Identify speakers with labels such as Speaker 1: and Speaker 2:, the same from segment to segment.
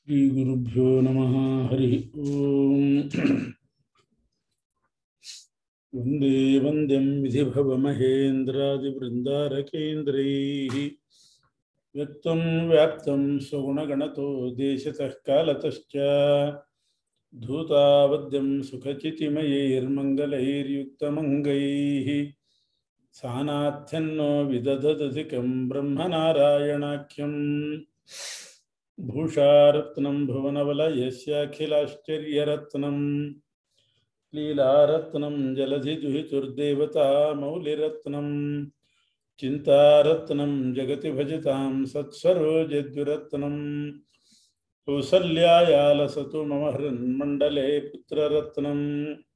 Speaker 1: श्रीगुरुभ्यो नमः हरिः ॐ वन्दे वन्द्यं विधिभवमहेन्द्रादिवृन्दारकेन्द्रैः व्यक्तं व्याप्तं स्वगुणगणतो देशतः कालतश्च धूतावद्यं सुखचितिमयैर्मङ्गलैर्युक्तमङ्गैः सानाथ्यन्नो विदधदधिकं ब्रह्मनारायणाख्यम् भूषारत्नं भुवनवलयस्याखिलाश्चर्यरत्नं लीलारत्नं जलधिजुहितुर्देवता मौलिरत्नं चिन्तारत्नं जगति भजतां सत्सरोजद्युरत्नं कौसल्यायालसतु मम हृन्मण्डले पुत्ररत्नम्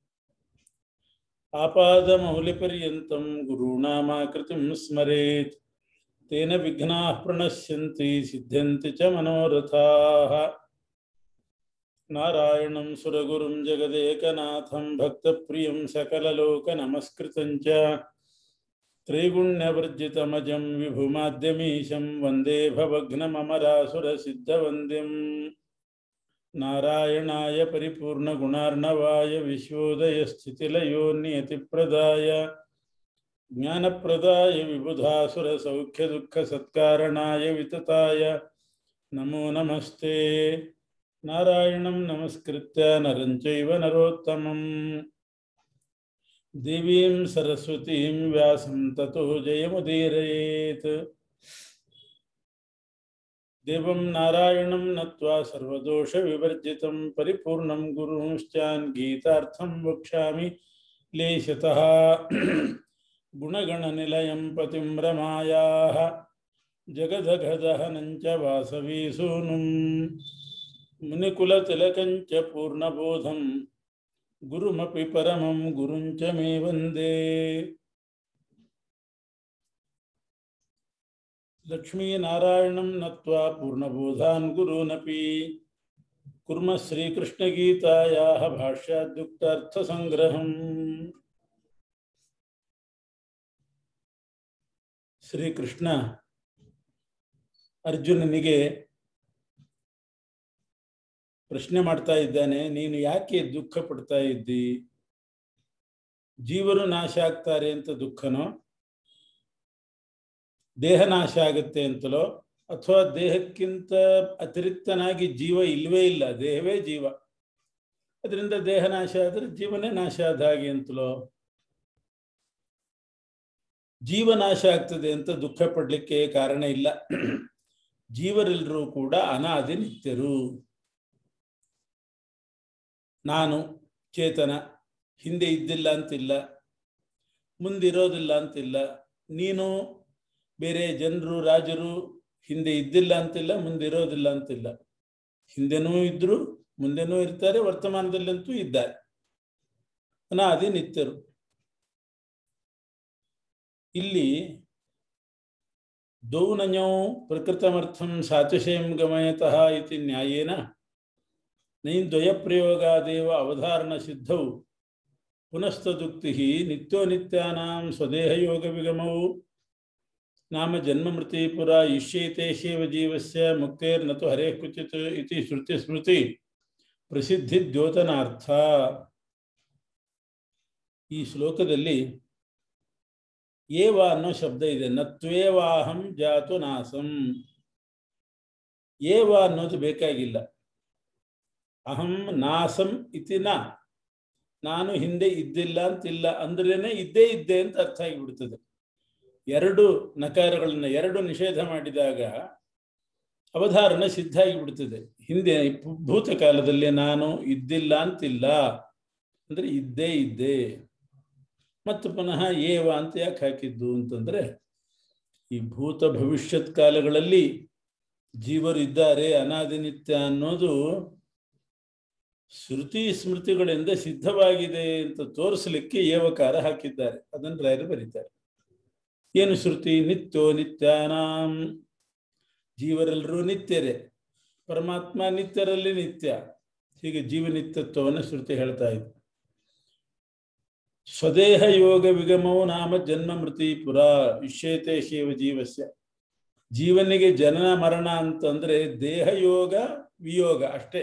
Speaker 1: आपादमौलिपर्यन्तं गुरूणामाकृतिं स्मरेत् तेन विघ्नाः प्रणश्यन्ति सिद्ध्यन्ति च मनोरथाः नारायणं सुरगुरुं जगदेकनाथं भक्तप्रियं सकललोकनमस्कृतं च त्रैगुण्यवर्जितमजं विभुमाद्यमीशं वन्दे भवघ्नममरासुरसिद्धवन्द्यम् नारायणाय परिपूर्णगुणार्णवाय विश्वोदयस्थितिलयोन्नियतिप्रदाय ज्ञानप्रदाय विबुधासुरसौख्यदुःखसत्कारणाय वितताय नमो नमस्ते नारायणं नमस्कृत्य नरं चैव नरोत्तमम् देवीं सरस्वतीं व्यासं ततो जयमुदीरयेत् देवं नारायणं नत्वा सर्वदोषविवर्जितं परिपूर्णं गुरुंश्चान् गीतार्थं वक्ष्यामि लेशतः गुणगणनिलयं पतिं रमायाः जगदघदहनं च वासवीसूनुं मुनिकुलतिलकं च पूर्णबोधं गुरुमपि परमं गुरुं च मे वन्दे लक्ष्मीनारायणं नत्वा पूर्णबोधान् गुरूनपि कुर्मः श्रीकृष्णगीतायाः भाष्याद्युक्तार्थसङ्ग्रहम् ಶ್ರೀಕೃಷ್ಣ ಅರ್ಜುನನಿಗೆ ಪ್ರಶ್ನೆ ಮಾಡ್ತಾ ಇದ್ದಾನೆ ನೀನು ಯಾಕೆ ದುಃಖ ಪಡ್ತಾ ಇದ್ದಿ ಜೀವರು ನಾಶ ಆಗ್ತಾರೆ ಅಂತ ದುಃಖನೋ ದೇಹ ನಾಶ ಆಗುತ್ತೆ ಅಂತಲೋ ಅಥವಾ ದೇಹಕ್ಕಿಂತ ಅತಿರಿಕ್ತನಾಗಿ ಜೀವ ಇಲ್ವೇ ಇಲ್ಲ ದೇಹವೇ ಜೀವ ಅದರಿಂದ ದೇಹ ನಾಶ ಆದರೆ ಜೀವನೇ ನಾಶ ಆದ ಹಾಗೆ ಅಂತಲೋ ಜೀವನಾಶ ಆಗ್ತದೆ ಅಂತ ದುಃಖ ಪಡ್ಲಿಕ್ಕೆ ಕಾರಣ ಇಲ್ಲ ಜೀವರೆಲ್ಲರೂ ಕೂಡ ಅನಾದಿ ನಿತ್ಯರು ನಾನು ಚೇತನ ಹಿಂದೆ ಇದ್ದಿಲ್ಲ ಅಂತಿಲ್ಲ ಮುಂದಿರೋದಿಲ್ಲ ಅಂತಿಲ್ಲ ನೀನು ಬೇರೆ ಜನರು ರಾಜರು ಹಿಂದೆ ಇದ್ದಿಲ್ಲ ಅಂತಿಲ್ಲ ಮುಂದಿರೋದಿಲ್ಲ ಅಂತಿಲ್ಲ ಹಿಂದೆನೂ ಇದ್ರು ಮುಂದೆನೂ ಇರ್ತಾರೆ ವರ್ತಮಾನದಲ್ಲಂತೂ ಇದ್ದಾರೆ ಅನಾದಿ ನಿತ್ಯರು ಇಲ್ಲಿ ದೌನಞೌ ಪ್ರಕೃತಮರ್ಥಂ ಸಾಚುಷಯಂ ಗಮಯತಃ ಇತಿ ನ್ಯಾಯೇನ ನೈನ್ದ್ವಯಪ್ರಯೋಗಾದೇವ ಅವಧಾರಣ ಸಿದ್ಧೌ ಪುನಸ್ತದುಕ್ತಿ ನಿತ್ಯೋ ನಿತ್ಯಾನಾಂ ಸ್ವದೇಹಯೋಗವಿಗಮೌ ನಾಮ ಜನ್ಮಮೃತಿ ಪುರ ಇಷ್ಯೇತೇಷೇವ ಜೀವಸ್ಯ ಮುಕ್ತೇರ್ನತು ಹರೇ ಕ್ವಚಿತ್ ಇತಿ ಶ್ರುತಿ ಸ್ಮೃತಿ ಪ್ರಸಿದ್ಧಿ ದ್ಯೋತನಾರ್ಥ ಈ ಶ್ಲೋಕದಲ್ಲಿ ಏವ ಅನ್ನೋ ಶಬ್ದ ಇದೆ ನತ್ವೇವಾಹಂ ಜಾತು ನಾಸಂ ಏವ ಅನ್ನೋದು ಬೇಕಾಗಿಲ್ಲ ಅಹಂ ನಾಸಂ ಇತಿ ನ ನಾನು ಹಿಂದೆ ಇದ್ದಿಲ್ಲ ಅಂತಿಲ್ಲ ಅಂದ್ರೇನೆ ಇದ್ದೇ ಇದ್ದೆ ಅಂತ ಅರ್ಥ ಆಗಿಬಿಡ್ತದೆ ಎರಡು ನಕಾರಗಳನ್ನ ಎರಡು ನಿಷೇಧ ಮಾಡಿದಾಗ ಅವಧಾರಣ ಸಿದ್ಧ ಆಗಿಬಿಡ್ತದೆ ಹಿಂದೆ ಭೂತಕಾಲದಲ್ಲಿ ನಾನು ಇದ್ದಿಲ್ಲ ಅಂತಿಲ್ಲ ಅಂದ್ರೆ ಇದ್ದೇ ಇದ್ದೆ ಮತ್ತು ಪುನಃ ಏವ ಅಂತ ಯಾಕೆ ಹಾಕಿದ್ದು ಅಂತಂದ್ರೆ ಈ ಭೂತ ಭವಿಷ್ಯತ್ ಕಾಲಗಳಲ್ಲಿ ಜೀವರು ಇದ್ದಾರೆ ಅನಾದಿ ನಿತ್ಯ ಅನ್ನೋದು ಶ್ರುತಿ ಸ್ಮೃತಿಗಳಿಂದ ಸಿದ್ಧವಾಗಿದೆ ಅಂತ ತೋರಿಸಲಿಕ್ಕೆ ಏವಕಾರ ಹಾಕಿದ್ದಾರೆ ಅದನ್ನು ರಾಯರು ಬರೀತಾರೆ ಏನು ಶ್ರುತಿ ನಿತ್ಯೋ ನಿತ್ಯಾನಾಂ ಜೀವರೆಲ್ಲರೂ ನಿತ್ಯರೇ ಪರಮಾತ್ಮ ನಿತ್ಯರಲ್ಲಿ ನಿತ್ಯ ಹೀಗೆ ಜೀವನಿತ್ಯತ್ವವನ್ನು ಶ್ರುತಿ ಹೇಳ್ತಾ ಇದೆ ಸ್ವದೇಹ ಯೋಗ ವಿಗಮೋ ನಾಮ ಜನ್ಮ ಮೃತಿ ಪುರ ವಿಶ್ಯೇತೆ ಶಿವ ಜೀವಸ್ಯ ಜೀವನಿಗೆ ಜನನ ಮರಣ ಅಂತಂದ್ರೆ ದೇಹ ಯೋಗ ವಿಯೋಗ ಅಷ್ಟೇ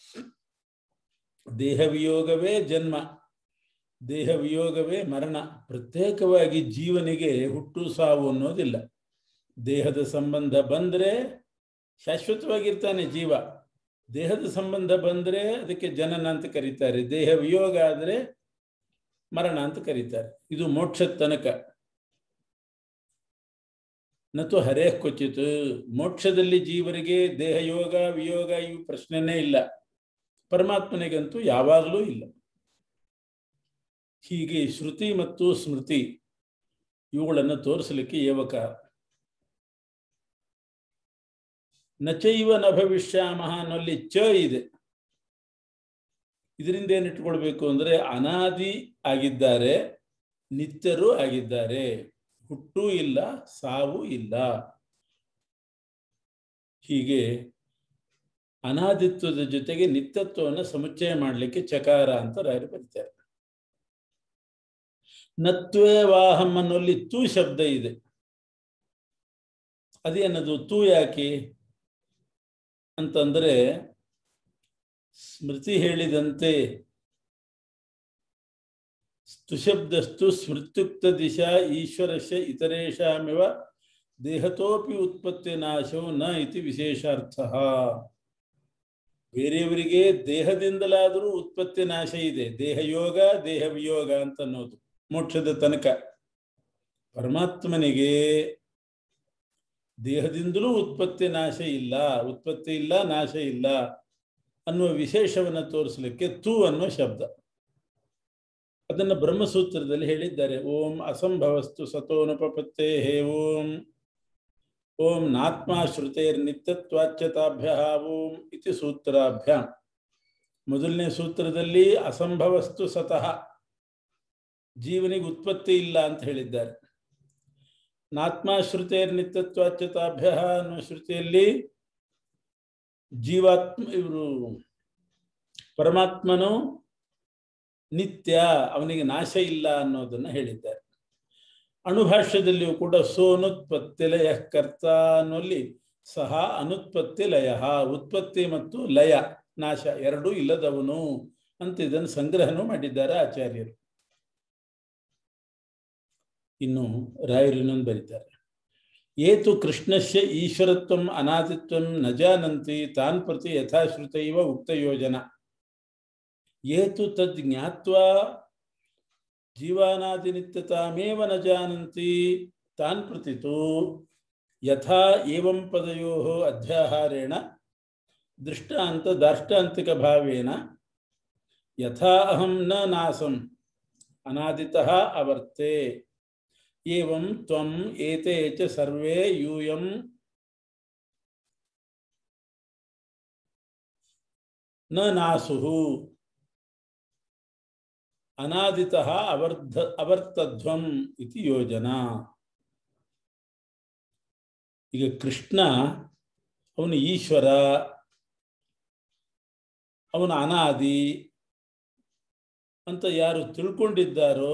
Speaker 1: ದೇಹ ವಿಯೋಗವೇ ಜನ್ಮ ದೇಹ ವಿಯೋಗವೇ ಮರಣ ಪ್ರತ್ಯೇಕವಾಗಿ ಜೀವನಿಗೆ ಹುಟ್ಟು ಸಾವು ಅನ್ನೋದಿಲ್ಲ ದೇಹದ ಸಂಬಂಧ ಬಂದರೆ ಶಾಶ್ವತವಾಗಿರ್ತಾನೆ ಜೀವ ದೇಹದ ಸಂಬಂಧ ಬಂದರೆ ಅದಕ್ಕೆ ಜನನ ಅಂತ ಕರೀತಾರೆ ದೇಹ ವಿಯೋಗ ಆದರೆ ಮರಣ ಅಂತ ಕರೀತಾರೆ ಇದು ಮೋಕ್ಷದ ತನಕ ನತು ಹರೇ ಕ್ವಚಿತ್ ಮೋಕ್ಷದಲ್ಲಿ ಜೀವರಿಗೆ ದೇಹ ಯೋಗ ವಿಯೋಗ ಇವು ಪ್ರಶ್ನೆನೇ ಇಲ್ಲ ಪರಮಾತ್ಮನಿಗಂತೂ ಯಾವಾಗಲೂ ಇಲ್ಲ ಹೀಗೆ ಶ್ರುತಿ ಮತ್ತು ಸ್ಮೃತಿ ಇವುಗಳನ್ನು ತೋರಿಸಲಿಕ್ಕೆ ಏವಕಾರ ನಚೈವ ನ ಭವಿಷ್ಯಾಮಹ ಅನ್ನೋಲ್ಲಿ ಚ ಇದೆ ಇದರಿಂದ ಏನಿಟ್ಕೊಳ್ಬೇಕು ಅಂದ್ರೆ ಅನಾದಿ ಆಗಿದ್ದಾರೆ ನಿತ್ಯರು ಆಗಿದ್ದಾರೆ ಹುಟ್ಟು ಇಲ್ಲ ಸಾವು ಇಲ್ಲ ಹೀಗೆ ಅನಾದಿತ್ವದ ಜೊತೆಗೆ ನಿತ್ಯತ್ವವನ್ನು ಸಮುಚ್ಚಯ ಮಾಡಲಿಕ್ಕೆ ಚಕಾರ ಅಂತ ರಾಯರು ಬರೀತಾರೆ ನತ್ವೇ ವಾಹಂ ಅನ್ನೋಲ್ಲಿ ತೂ ಶಬ್ದ ಇದೆ ಅದೇನದು ತೂ ಯಾಕೆ ಅಂತಂದ್ರೆ ಸ್ಮೃತಿ ಹೇಳಿದಂತೆ ಸ್ತುಶಬ್ದಸ್ತು ಸ್ಮೃತ್ಯುಕ್ತ ದಿಶಾ ಈಶ್ವರಸ್ಯ ಇತರೇಷಾಮಿವ ದೇಹತೋಪಿ ಉತ್ಪತ್ತಿ ನಾಶವು ನ ಇತಿ ವಿಶೇಷಾರ್ಥ ಬೇರೆಯವರಿಗೆ ದೇಹದಿಂದಲಾದರೂ ಉತ್ಪತ್ತಿ ನಾಶ ಇದೆ ದೇಹ ಯೋಗ ದೇಹ ವಿಯೋಗ ಅಂತ ಅನ್ನೋದು ಮೋಕ್ಷದ ತನಕ ಪರಮಾತ್ಮನಿಗೆ ದೇಹದಿಂದಲೂ ಉತ್ಪತ್ತಿ ನಾಶ ಇಲ್ಲ ಉತ್ಪತ್ತಿ ಇಲ್ಲ ನಾಶ ಇಲ್ಲ ಅನ್ನುವ ವಿಶೇಷವನ್ನು ತೋರಿಸಲಿಕ್ಕೆ ತು ಅನ್ನುವ ಶಬ್ದ ಅದನ್ನು ಬ್ರಹ್ಮಸೂತ್ರದಲ್ಲಿ ಹೇಳಿದ್ದಾರೆ ಓಂ ಅಸಂಭವಸ್ತು ಸತೋನುಪಪತ್ತೇ ಹೇ ಓಂ ಓಂ ನಾತ್ಮ ಶ್ರುತೇರ್ ನಿತ್ಯತ್ವಾಚ್ಯತಾಭ್ಯ ಓಂ ಇತಿ ಸೂತ್ರಾಭ್ಯ ಮೊದಲನೇ ಸೂತ್ರದಲ್ಲಿ ಅಸಂಭವಸ್ತು ಸತಃ ಜೀವನಿಗೆ ಉತ್ಪತ್ತಿ ಇಲ್ಲ ಅಂತ ಹೇಳಿದ್ದಾರೆ ನಾತ್ಮ ಶ್ರುತೇರ್ ನಿತ್ಯತ್ವಾಚ್ಯತಾಭ್ಯ ಅನ್ನುವ ಶ್ರುತಿಯಲ್ಲಿ ಜೀವಾತ್ಮ ಇವರು ಪರಮಾತ್ಮನು ನಿತ್ಯ ಅವನಿಗೆ ನಾಶ ಇಲ್ಲ ಅನ್ನೋದನ್ನು ಹೇಳಿದ್ದಾರೆ ಅಣುಭಾಷ್ಯದಲ್ಲಿಯೂ ಕೂಡ ಸೋನುತ್ಪತ್ತಿ ಲಯ ಕರ್ತ ಅನ್ನೋಲ್ಲಿ ಸಹ ಅನುತ್ಪತ್ತಿ ಲಯ ಉತ್ಪತ್ತಿ ಮತ್ತು ಲಯ ನಾಶ ಎರಡೂ ಇಲ್ಲದವನು ಅಂತ ಇದನ್ನು ಸಂಗ್ರಹನೂ ಮಾಡಿದ್ದಾರೆ ಆಚಾರ್ಯರು ಇನ್ನು ರಾಯರು ಇನ್ನೊಂದು ಬರೀತಾರೆ ಏತು ಕೃಷ್ಣಸ್ಯ ಈಶ್ವರತ್ವಂ ಅನಾದಿತ್ವಂ ನ ಜಾನಂತಿ ತಾನ್ ಪ್ರತಿ ಯಥಾಶ್ರುತೈವ ಉಕ್ತ ಯೋಜನ ಏತು ತದ್ ಜ್ಞಾತ್ವಾ ಜೀವಾನಾದಿನಿತ್ಯತಾಮೇವ ನ ಜಾನಂತಿ ತಾನ್ ಪ್ರತಿತು ಯಥಾ ಏವಂ ಪದಯೋ ಅಧ್ಯಾಹಾರೇಣ ದೃಷ್ಟಾಂತ ದಾಷ್ಟಾಂತಿಕ ಭಾವೇನ ಯಥಾ ಅಹಂ ನ ನಾಸಂ ಅನಾದಿತಃ ಅವರ್ತೆ ಏವಂ ತ್ವಂ ಏತೆ ಚ ಸರ್ವೇ ಯೂಯಂ ನ ನಾಸುಹು ಅನಾದಿತಃ ಅವರ್ಧ ಅವರ್ತಧ್ವಂ ಇತಿ ಯೋಜನಾ ಈಗ ಕೃಷ್ಣ ಅವನು ಈಶ್ವರ ಅವನು ಅನಾದಿ ಅಂತ ಯಾರು ತಿಳ್ಕೊಂಡಿದ್ದಾರೋ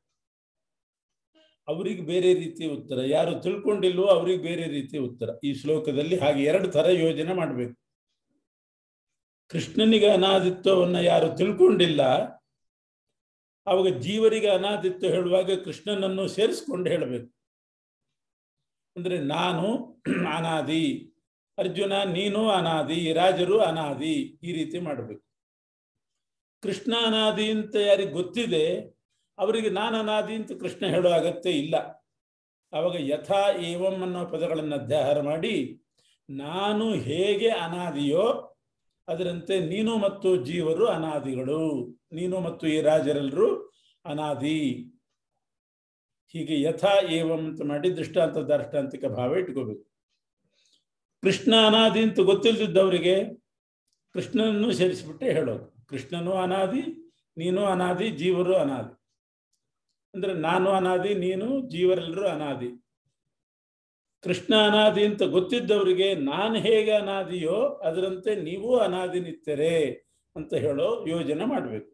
Speaker 1: ಅವರಿಗೆ ಬೇರೆ ರೀತಿಯ ಉತ್ತರ ಯಾರು ತಿಳ್ಕೊಂಡಿಲ್ವೋ ಅವ್ರಿಗೆ ಬೇರೆ ರೀತಿಯ ಉತ್ತರ ಈ ಶ್ಲೋಕದಲ್ಲಿ ಹಾಗೆ ಎರಡು ಥರ ಯೋಜನೆ ಮಾಡಬೇಕು ಕೃಷ್ಣನಿಗೆ ಅನಾದಿತ್ವವನ್ನು ಯಾರು ತಿಳ್ಕೊಂಡಿಲ್ಲ ಅವಾಗ ಜೀವರಿಗೆ ಅನಾದಿತ್ವ ಹೇಳುವಾಗ ಕೃಷ್ಣನನ್ನು ಸೇರಿಸ್ಕೊಂಡು ಹೇಳಬೇಕು ಅಂದ್ರೆ ನಾನು ಅನಾದಿ ಅರ್ಜುನ ನೀನು ಅನಾದಿ ರಾಜರು ಅನಾದಿ ಈ ರೀತಿ ಮಾಡಬೇಕು ಕೃಷ್ಣ ಅನಾದಿ ಅಂತ ಯಾರಿಗೆ ಗೊತ್ತಿದೆ ಅವರಿಗೆ ನಾನು ಅನಾದಿ ಅಂತ ಕೃಷ್ಣ ಹೇಳೋ ಅಗತ್ಯ ಇಲ್ಲ ಅವಾಗ ಯಥಾ ಏವಂ ಅನ್ನೋ ಪದಗಳನ್ನು ಅಧ್ಯಾಹಾರ ಮಾಡಿ ನಾನು ಹೇಗೆ ಅನಾದಿಯೋ ಅದರಂತೆ ನೀನು ಮತ್ತು ಜೀವರು ಅನಾದಿಗಳು ನೀನು ಮತ್ತು ಈ ರಾಜರೆಲ್ಲರೂ ಅನಾದಿ ಹೀಗೆ ಯಥಾ ಏವಂ ಅಂತ ಮಾಡಿ ದೃಷ್ಟಾಂತ ದಾಷ್ಟಾಂತಿಕ ಭಾವ ಇಟ್ಕೋಬೇಕು ಕೃಷ್ಣ ಅನಾದಿ ಅಂತ ಗೊತ್ತಿಲ್ಲದಿದ್ದವರಿಗೆ ಕೃಷ್ಣನನ್ನು ಸೇರಿಸಿಬಿಟ್ಟೆ ಹೇಳೋದು ಕೃಷ್ಣನು ಅನಾದಿ ನೀನು ಅನಾದಿ ಜೀವರು ಅನಾದಿ ಅಂದ್ರೆ ನಾನು ಅನಾದಿ ನೀನು ಜೀವರೆಲ್ಲರೂ ಅನಾದಿ ಕೃಷ್ಣ ಅನಾದಿ ಅಂತ ಗೊತ್ತಿದ್ದವರಿಗೆ ನಾನು ಹೇಗೆ ಅನಾದಿಯೋ ಅದರಂತೆ ನೀವು ಅನಾದಿ ನಿತ್ಯರೇ ಅಂತ ಹೇಳೋ ಯೋಜನೆ ಮಾಡಬೇಕು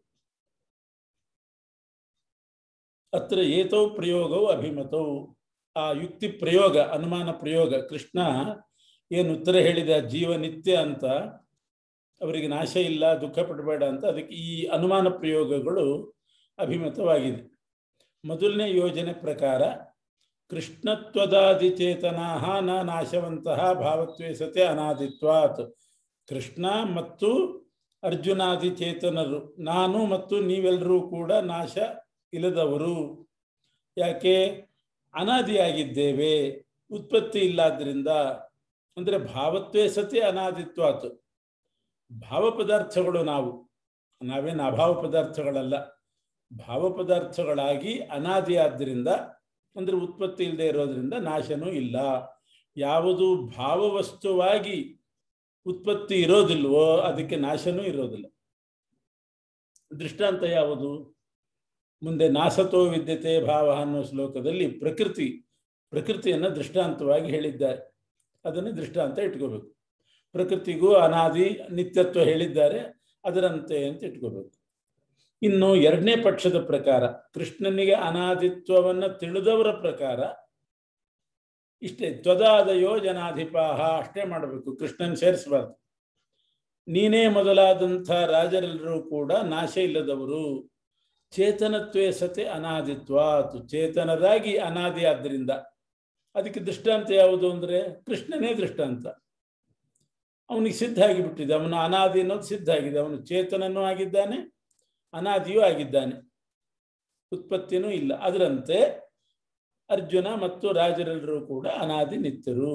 Speaker 1: ಅತ್ರ ಏತೌ ಪ್ರಯೋಗವು ಅಭಿಮತವು ಆ ಯುಕ್ತಿ ಪ್ರಯೋಗ ಅನುಮಾನ ಪ್ರಯೋಗ ಕೃಷ್ಣ ಏನು ಉತ್ತರ ಹೇಳಿದ ಜೀವ ನಿತ್ಯ ಅಂತ ಅವರಿಗೆ ನಾಶ ಇಲ್ಲ ದುಃಖ ಪಡಬೇಡ ಅಂತ ಅದಕ್ಕೆ ಈ ಅನುಮಾನ ಪ್ರಯೋಗಗಳು ಅಭಿಮತವಾಗಿದೆ ಮೊದಲನೇ ಯೋಜನೆ ಪ್ರಕಾರ ಕೃಷ್ಣತ್ವದಾದಿಚೇತನಾ ನ ನಾಶವಂತಹ ಭಾವತ್ವೇ ಸತೆ ಅನಾದಿತ್ವಾತ್ ಕೃಷ್ಣ ಮತ್ತು ಅರ್ಜುನಾದಿ ಚೇತನರು ನಾನು ಮತ್ತು ನೀವೆಲ್ಲರೂ ಕೂಡ ನಾಶ ಇಲ್ಲದವರು ಯಾಕೆ ಅನಾದಿಯಾಗಿದ್ದೇವೆ ಉತ್ಪತ್ತಿ ಇಲ್ಲಾದ್ರಿಂದ ಅಂದರೆ ಭಾವತ್ವೇ ಸತಿ ಅನಾದಿತ್ವಾತ್ ಭಾವ ಪದಾರ್ಥಗಳು ನಾವು ನಾವೇನು ಅಭಾವ ಪದಾರ್ಥಗಳಲ್ಲ ಭಾವ ಪದಾರ್ಥಗಳಾಗಿ ಅನಾದಿಯಾದ್ದರಿಂದ ಅಂದರೆ ಉತ್ಪತ್ತಿ ಇಲ್ಲದೆ ಇರೋದ್ರಿಂದ ನಾಶನೂ ಇಲ್ಲ ಯಾವುದು ಭಾವವಸ್ತುವಾಗಿ ಉತ್ಪತ್ತಿ ಇರೋದಿಲ್ವೋ ಅದಕ್ಕೆ ನಾಶನೂ ಇರೋದಿಲ್ಲ ದೃಷ್ಟಾಂತ ಯಾವುದು ಮುಂದೆ ನಾಸತೋ ವಿದ್ಯತೆ ಭಾವ ಅನ್ನೋ ಶ್ಲೋಕದಲ್ಲಿ ಪ್ರಕೃತಿ ಪ್ರಕೃತಿಯನ್ನು ದೃಷ್ಟಾಂತವಾಗಿ ಹೇಳಿದ್ದಾರೆ ಅದನ್ನು ದೃಷ್ಟಾಂತ ಇಟ್ಕೋಬೇಕು ಪ್ರಕೃತಿಗೂ ಅನಾದಿ ನಿತ್ಯತ್ವ ಹೇಳಿದ್ದಾರೆ ಅದರಂತೆ ಅಂತ ಇಟ್ಕೋಬೇಕು ಇನ್ನು ಎರಡನೇ ಪಕ್ಷದ ಪ್ರಕಾರ ಕೃಷ್ಣನಿಗೆ ಅನಾದಿತ್ವವನ್ನು ತಿಳಿದವರ ಪ್ರಕಾರ ಇಷ್ಟೇ ತ್ವದಾದ ಯೋಜನಾಧಿಪಾಹ ಅಷ್ಟೇ ಮಾಡಬೇಕು ಕೃಷ್ಣನ್ ಸೇರಿಸಬಾರ್ದು ನೀನೇ ಮೊದಲಾದಂಥ ರಾಜರೆಲ್ಲರೂ ಕೂಡ ನಾಶ ಇಲ್ಲದವರು ಚೇತನತ್ವೇ ಸತೆ ಅನಾದಿತ್ವಾತ್ ಚೇತನರಾಗಿ ಅನಾದಿ ಆದ್ದರಿಂದ ಅದಕ್ಕೆ ದೃಷ್ಟಾಂತ ಯಾವುದು ಅಂದರೆ ಕೃಷ್ಣನೇ ದೃಷ್ಟಾಂತ ಅವನಿಗೆ ಸಿದ್ಧ ಆಗಿಬಿಟ್ಟಿದೆ ಅವನು ಅನಾದಿ ಅನ್ನೋದು ಸಿದ್ಧ ಆಗಿದೆ ಅವನು ಚೇತನನೂ ಆಗಿದ್ದಾನೆ ಅನಾದಿಯೂ ಆಗಿದ್ದಾನೆ ಉತ್ಪತ್ತಿನೂ ಇಲ್ಲ ಅದರಂತೆ ಅರ್ಜುನ ಮತ್ತು ರಾಜರೆಲ್ಲರೂ ಕೂಡ ಅನಾದಿ ನಿತ್ಯರು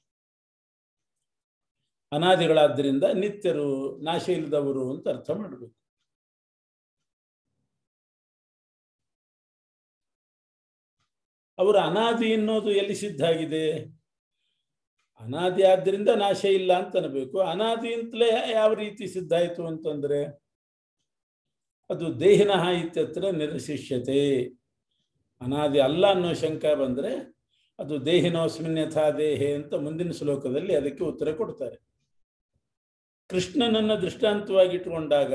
Speaker 1: ಅನಾದಿಗಳಾದ್ದರಿಂದ ನಿತ್ಯರು ನಾಶ ಇಲ್ಲದವರು ಅಂತ ಅರ್ಥ ಮಾಡಬೇಕು ಅವರ ಅನಾದಿ ಅನ್ನೋದು ಎಲ್ಲಿ ಸಿದ್ಧ ಆಗಿದೆ ಅನಾದಿ ಆದ್ದರಿಂದ ನಾಶ ಇಲ್ಲ ಅಂತ ಅನ್ಬೇಕು ಅನಾದಿ ಅಂತಲೇ ಯಾವ ರೀತಿ ಸಿದ್ಧ ಆಯಿತು ಅಂತಂದ್ರೆ ಅದು ದೇಹಿನಃ ಇತ್ಯತ್ರ ನಿರಶಿಷ್ಯತೆ ಅನಾದಿ ಅಲ್ಲ ಅನ್ನೋ ಶಂಕ ಬಂದರೆ ಅದು ದೇಹಿನೋಸ್ಮಿನ್ ಯಥಾ ದೇಹೆ ಅಂತ ಮುಂದಿನ ಶ್ಲೋಕದಲ್ಲಿ ಅದಕ್ಕೆ ಉತ್ತರ ಕೊಡ್ತಾರೆ ಕೃಷ್ಣನನ್ನ ದೃಷ್ಟಾಂತವಾಗಿ ಇಟ್ಕೊಂಡಾಗ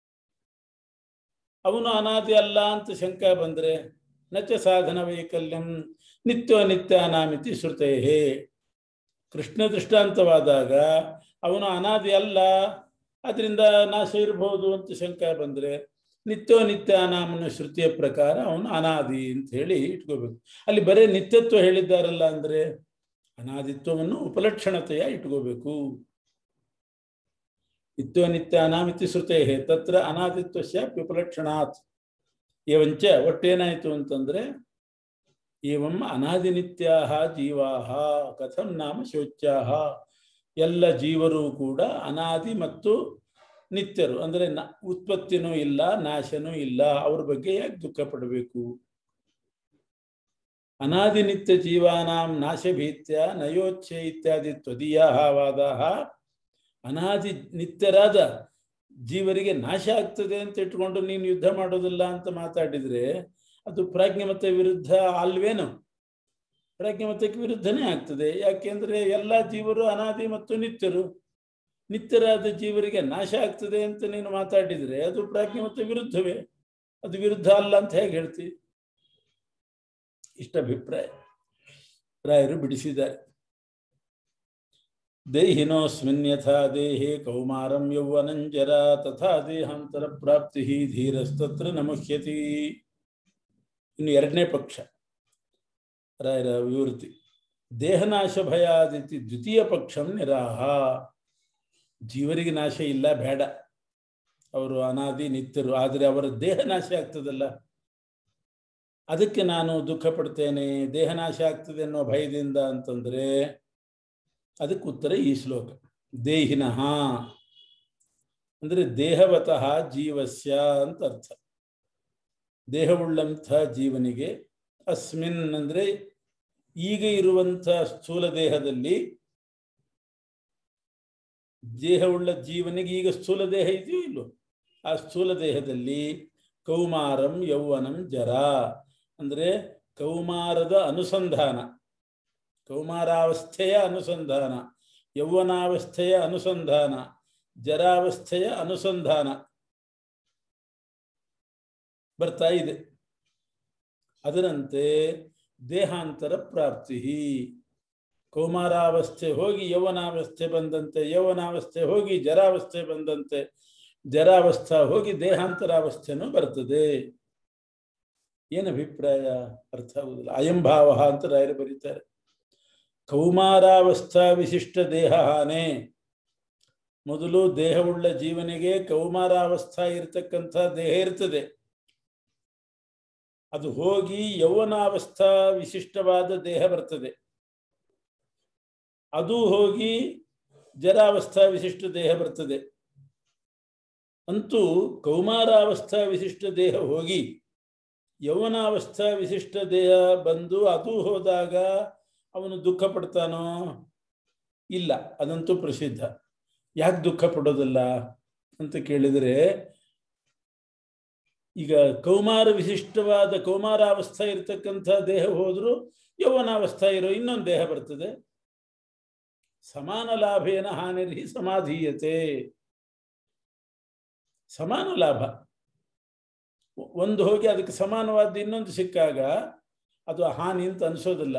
Speaker 1: ಅವನು ಅನಾದಿ ಅಲ್ಲ ಅಂತ ಶಂಕ ಬಂದರೆ ನಚ ಸಾಧನ ವೈಕಲ್ಯಂ ನಿತ್ಯ ನಿತ್ಯಾನಾಮಿತಿ ಶ್ರುತೇಹೇ ಕೃಷ್ಣ ದೃಷ್ಟಾಂತವಾದಾಗ ಅವನು ಅನಾದಿ ಅಲ್ಲ ಅದರಿಂದ ನಾಶ ಇರಬಹುದು ಅಂತ ಶಂಕ ಬಂದರೆ ನಿತ್ಯೋ ನಿತ್ಯ ಅನಾಮನ ಶ್ರುತಿಯ ಪ್ರಕಾರ ಅವನು ಅನಾದಿ ಅಂತ ಹೇಳಿ ಇಟ್ಕೋಬೇಕು ಅಲ್ಲಿ ಬರೇ ನಿತ್ಯತ್ವ ಹೇಳಿದ್ದಾರಲ್ಲ ಅಂದರೆ ಅನಾದಿತ್ವವನ್ನು ಉಪಲಕ್ಷಣತೆಯ ಇಟ್ಕೋಬೇಕು ನಿತ್ಯೋ ನಿತ್ಯ ಅನಾಮಿತಿ ಶ್ರುತೇ ತತ್ರ ಅನಾದಿತ್ವಸ್ಯ ಉಪಲಕ್ಷಣಾತ್ ಏವಂಚ ಒಟ್ಟೇನಾಯಿತು ಅಂತಂದ್ರೆ ಏವಂ ಅನಾದಿನಿತ್ಯಾ ಜೀವಾ ಕಥಂ ನಾಮ ಶೋಚ್ಯಾಹ ಎಲ್ಲ ಜೀವರು ಕೂಡ ಅನಾದಿ ಮತ್ತು ನಿತ್ಯರು ಅಂದರೆ ನ ಉತ್ಪತ್ತಿನೂ ಇಲ್ಲ ನಾಶನೂ ಇಲ್ಲ ಅವ್ರ ಬಗ್ಗೆ ಯಾಕೆ ದುಃಖ ಪಡಬೇಕು ಅನಾದಿ ನಿತ್ಯ ಜೀವಾನಾಂ ನಾಶಭೀತ್ಯ ನಯೋಚ್ಛೆ ಇತ್ಯಾದಿ ತ್ವದೀಯ ವಾದ ಅನಾದಿ ನಿತ್ಯರಾದ ಜೀವರಿಗೆ ನಾಶ ಆಗ್ತದೆ ಅಂತ ಇಟ್ಕೊಂಡು ನೀನು ಯುದ್ಧ ಮಾಡೋದಿಲ್ಲ ಅಂತ ಮಾತಾಡಿದ್ರೆ ಅದು ಪ್ರಾಜ್ಞಮತ ವಿರುದ್ಧ ಅಲ್ವೇನು ಪ್ರಾಜ್ಞಮತಕ್ಕೆ ವಿರುದ್ಧನೇ ಆಗ್ತದೆ ಯಾಕೆಂದ್ರೆ ಎಲ್ಲ ಜೀವರು ಅನಾದಿ ಮತ್ತು ನಿತ್ಯರು ನಿತ್ಯರಾದ ಜೀವರಿಗೆ ನಾಶ ಆಗ್ತದೆ ಅಂತ ನೀನು ಮಾತಾಡಿದ್ರೆ ಅದು ಪ್ರಾಜ್ಞಮತ ವಿರುದ್ಧವೇ ಅದು ವಿರುದ್ಧ ಅಲ್ಲ ಅಂತ ಹೇಗೆ ಹೇಳ್ತಿ ಇಷ್ಟ ಅಭಿಪ್ರಾಯ ರಾಯರು ಬಿಡಿಸಿದ್ದಾರೆ ದೇಹಿನೋಸ್ಮಿನ್ ಯಥಾ ದೇಹೇ ಕೌಮಾರಂ ಯೌವನಂಜರ ತಥಾ ದೇಹಾಂತರ ಪ್ರಾಪ್ತಿ ಧೀರಸ್ತತ್ರ ನಮುಹ್ಯತಿ ಇನ್ನು ಎರಡನೇ ಪಕ್ಷ ರಾಯರ ವಿವೃತಿ ದೇಹನಾಶ ಭಯಾದಿತಿ ದ್ವಿತೀಯ ಪಕ್ಷಂ ನಿರಾಹ ಜೀವರಿಗೆ ನಾಶ ಇಲ್ಲ ಬೇಡ ಅವರು ಅನಾದಿ ನಿತ್ಯರು ಆದರೆ ಅವರ ದೇಹ ನಾಶ ಆಗ್ತದಲ್ಲ ಅದಕ್ಕೆ ನಾನು ದುಃಖ ಪಡ್ತೇನೆ ದೇಹ ನಾಶ ಆಗ್ತದೆ ಅನ್ನೋ ಭಯದಿಂದ ಅಂತಂದ್ರೆ ಅದಕ್ಕೆ ಉತ್ತರ ಈ ಶ್ಲೋಕ ದೇಹಿನಃ ಅಂದ್ರೆ ದೇಹವತಃ ಜೀವಸ್ಯ ಅಂತ ಅರ್ಥ ದೇಹವುಳ್ಳಂಥ ಜೀವನಿಗೆ ಅಸ್ಮಿನ್ ಅಂದ್ರೆ ಈಗ ಇರುವಂಥ ಸ್ಥೂಲ ದೇಹದಲ್ಲಿ ದೇಹವುಳ್ಳ ಜೀವನಿಗೆ ಈಗ ಸ್ಥೂಲ ದೇಹ ಇದೆಯೋ ಇಲ್ಲೋ ಆ ಸ್ಥೂಲ ದೇಹದಲ್ಲಿ ಕೌಮಾರಂ ಯೌವನಂ ಜರ ಅಂದ್ರೆ ಕೌಮಾರದ ಅನುಸಂಧಾನ ಕೌಮಾರಾವಸ್ಥೆಯ ಅನುಸಂಧಾನ ಯೌವನಾವಸ್ಥೆಯ ಅನುಸಂಧಾನ ಜರಾವಸ್ಥೆಯ ಅನುಸಂಧಾನ ಬರ್ತಾ ಇದೆ ಅದರಂತೆ ದೇಹಾಂತರ ಪ್ರಾಪ್ತಿ ಕೌಮಾರಾವಸ್ಥೆ ಹೋಗಿ ಯೌವನಾವಸ್ಥೆ ಬಂದಂತೆ ಯೌವನಾವಸ್ಥೆ ಹೋಗಿ ಜರಾವಸ್ಥೆ ಬಂದಂತೆ ಜರಾವಸ್ಥಾ ಹೋಗಿ ದೇಹಾಂತರಾವಸ್ಥೆನೂ ಬರ್ತದೆ ಏನು ಅಭಿಪ್ರಾಯ ಅರ್ಥ ಆಗುದಿಲ್ಲ ಅಯಂಭಾವ ಅಂತ ರಾಯರು ಬರೀತಾರೆ ಕೌಮಾರಾವಸ್ಥಾ ವಿಶಿಷ್ಟ ದೇಹ ಹಾನೆ ಮೊದಲು ದೇಹವುಳ್ಳ ಜೀವನಿಗೆ ಕೌಮಾರಾವಸ್ಥಾ ಇರತಕ್ಕಂಥ ದೇಹ ಇರ್ತದೆ ಅದು ಹೋಗಿ ಯೌವನಾವಸ್ಥಾ ವಿಶಿಷ್ಟವಾದ ದೇಹ ಬರ್ತದೆ ಅದು ಹೋಗಿ ಜರಾವಸ್ಥಾ ವಿಶಿಷ್ಟ ದೇಹ ಬರ್ತದೆ ಅಂತೂ ಕೌಮಾರಾವಸ್ಥಾ ವಿಶಿಷ್ಟ ದೇಹ ಹೋಗಿ ಯೌವನಾವಸ್ಥಾ ವಿಶಿಷ್ಟ ದೇಹ ಬಂದು ಅದು ಹೋದಾಗ ಅವನು ದುಃಖ ಪಡ್ತಾನೋ ಇಲ್ಲ ಅದಂತೂ ಪ್ರಸಿದ್ಧ ಯಾಕೆ ದುಃಖ ಪಡೋದಿಲ್ಲ ಅಂತ ಕೇಳಿದರೆ ಈಗ ಕೌಮಾರ ವಿಶಿಷ್ಟವಾದ ಕೌಮಾರಾವಸ್ಥಾ ಇರತಕ್ಕಂಥ ದೇಹ ಹೋದರೂ ಯೌವನಾವಸ್ಥಾ ಇರೋ ಇನ್ನೊಂದು ದೇಹ ಬರ್ತದೆ ಸಮಾನ ಲಾಭೇನ ಹಾನಿರ್ಹಿ ಸಮಾಧೀಯತೆ ಸಮಾನ ಲಾಭ ಒಂದು ಹೋಗಿ ಅದಕ್ಕೆ ಸಮಾನವಾದ ಇನ್ನೊಂದು ಸಿಕ್ಕಾಗ ಅದು ಹಾನಿ ಅಂತ ಅನಿಸೋದಿಲ್ಲ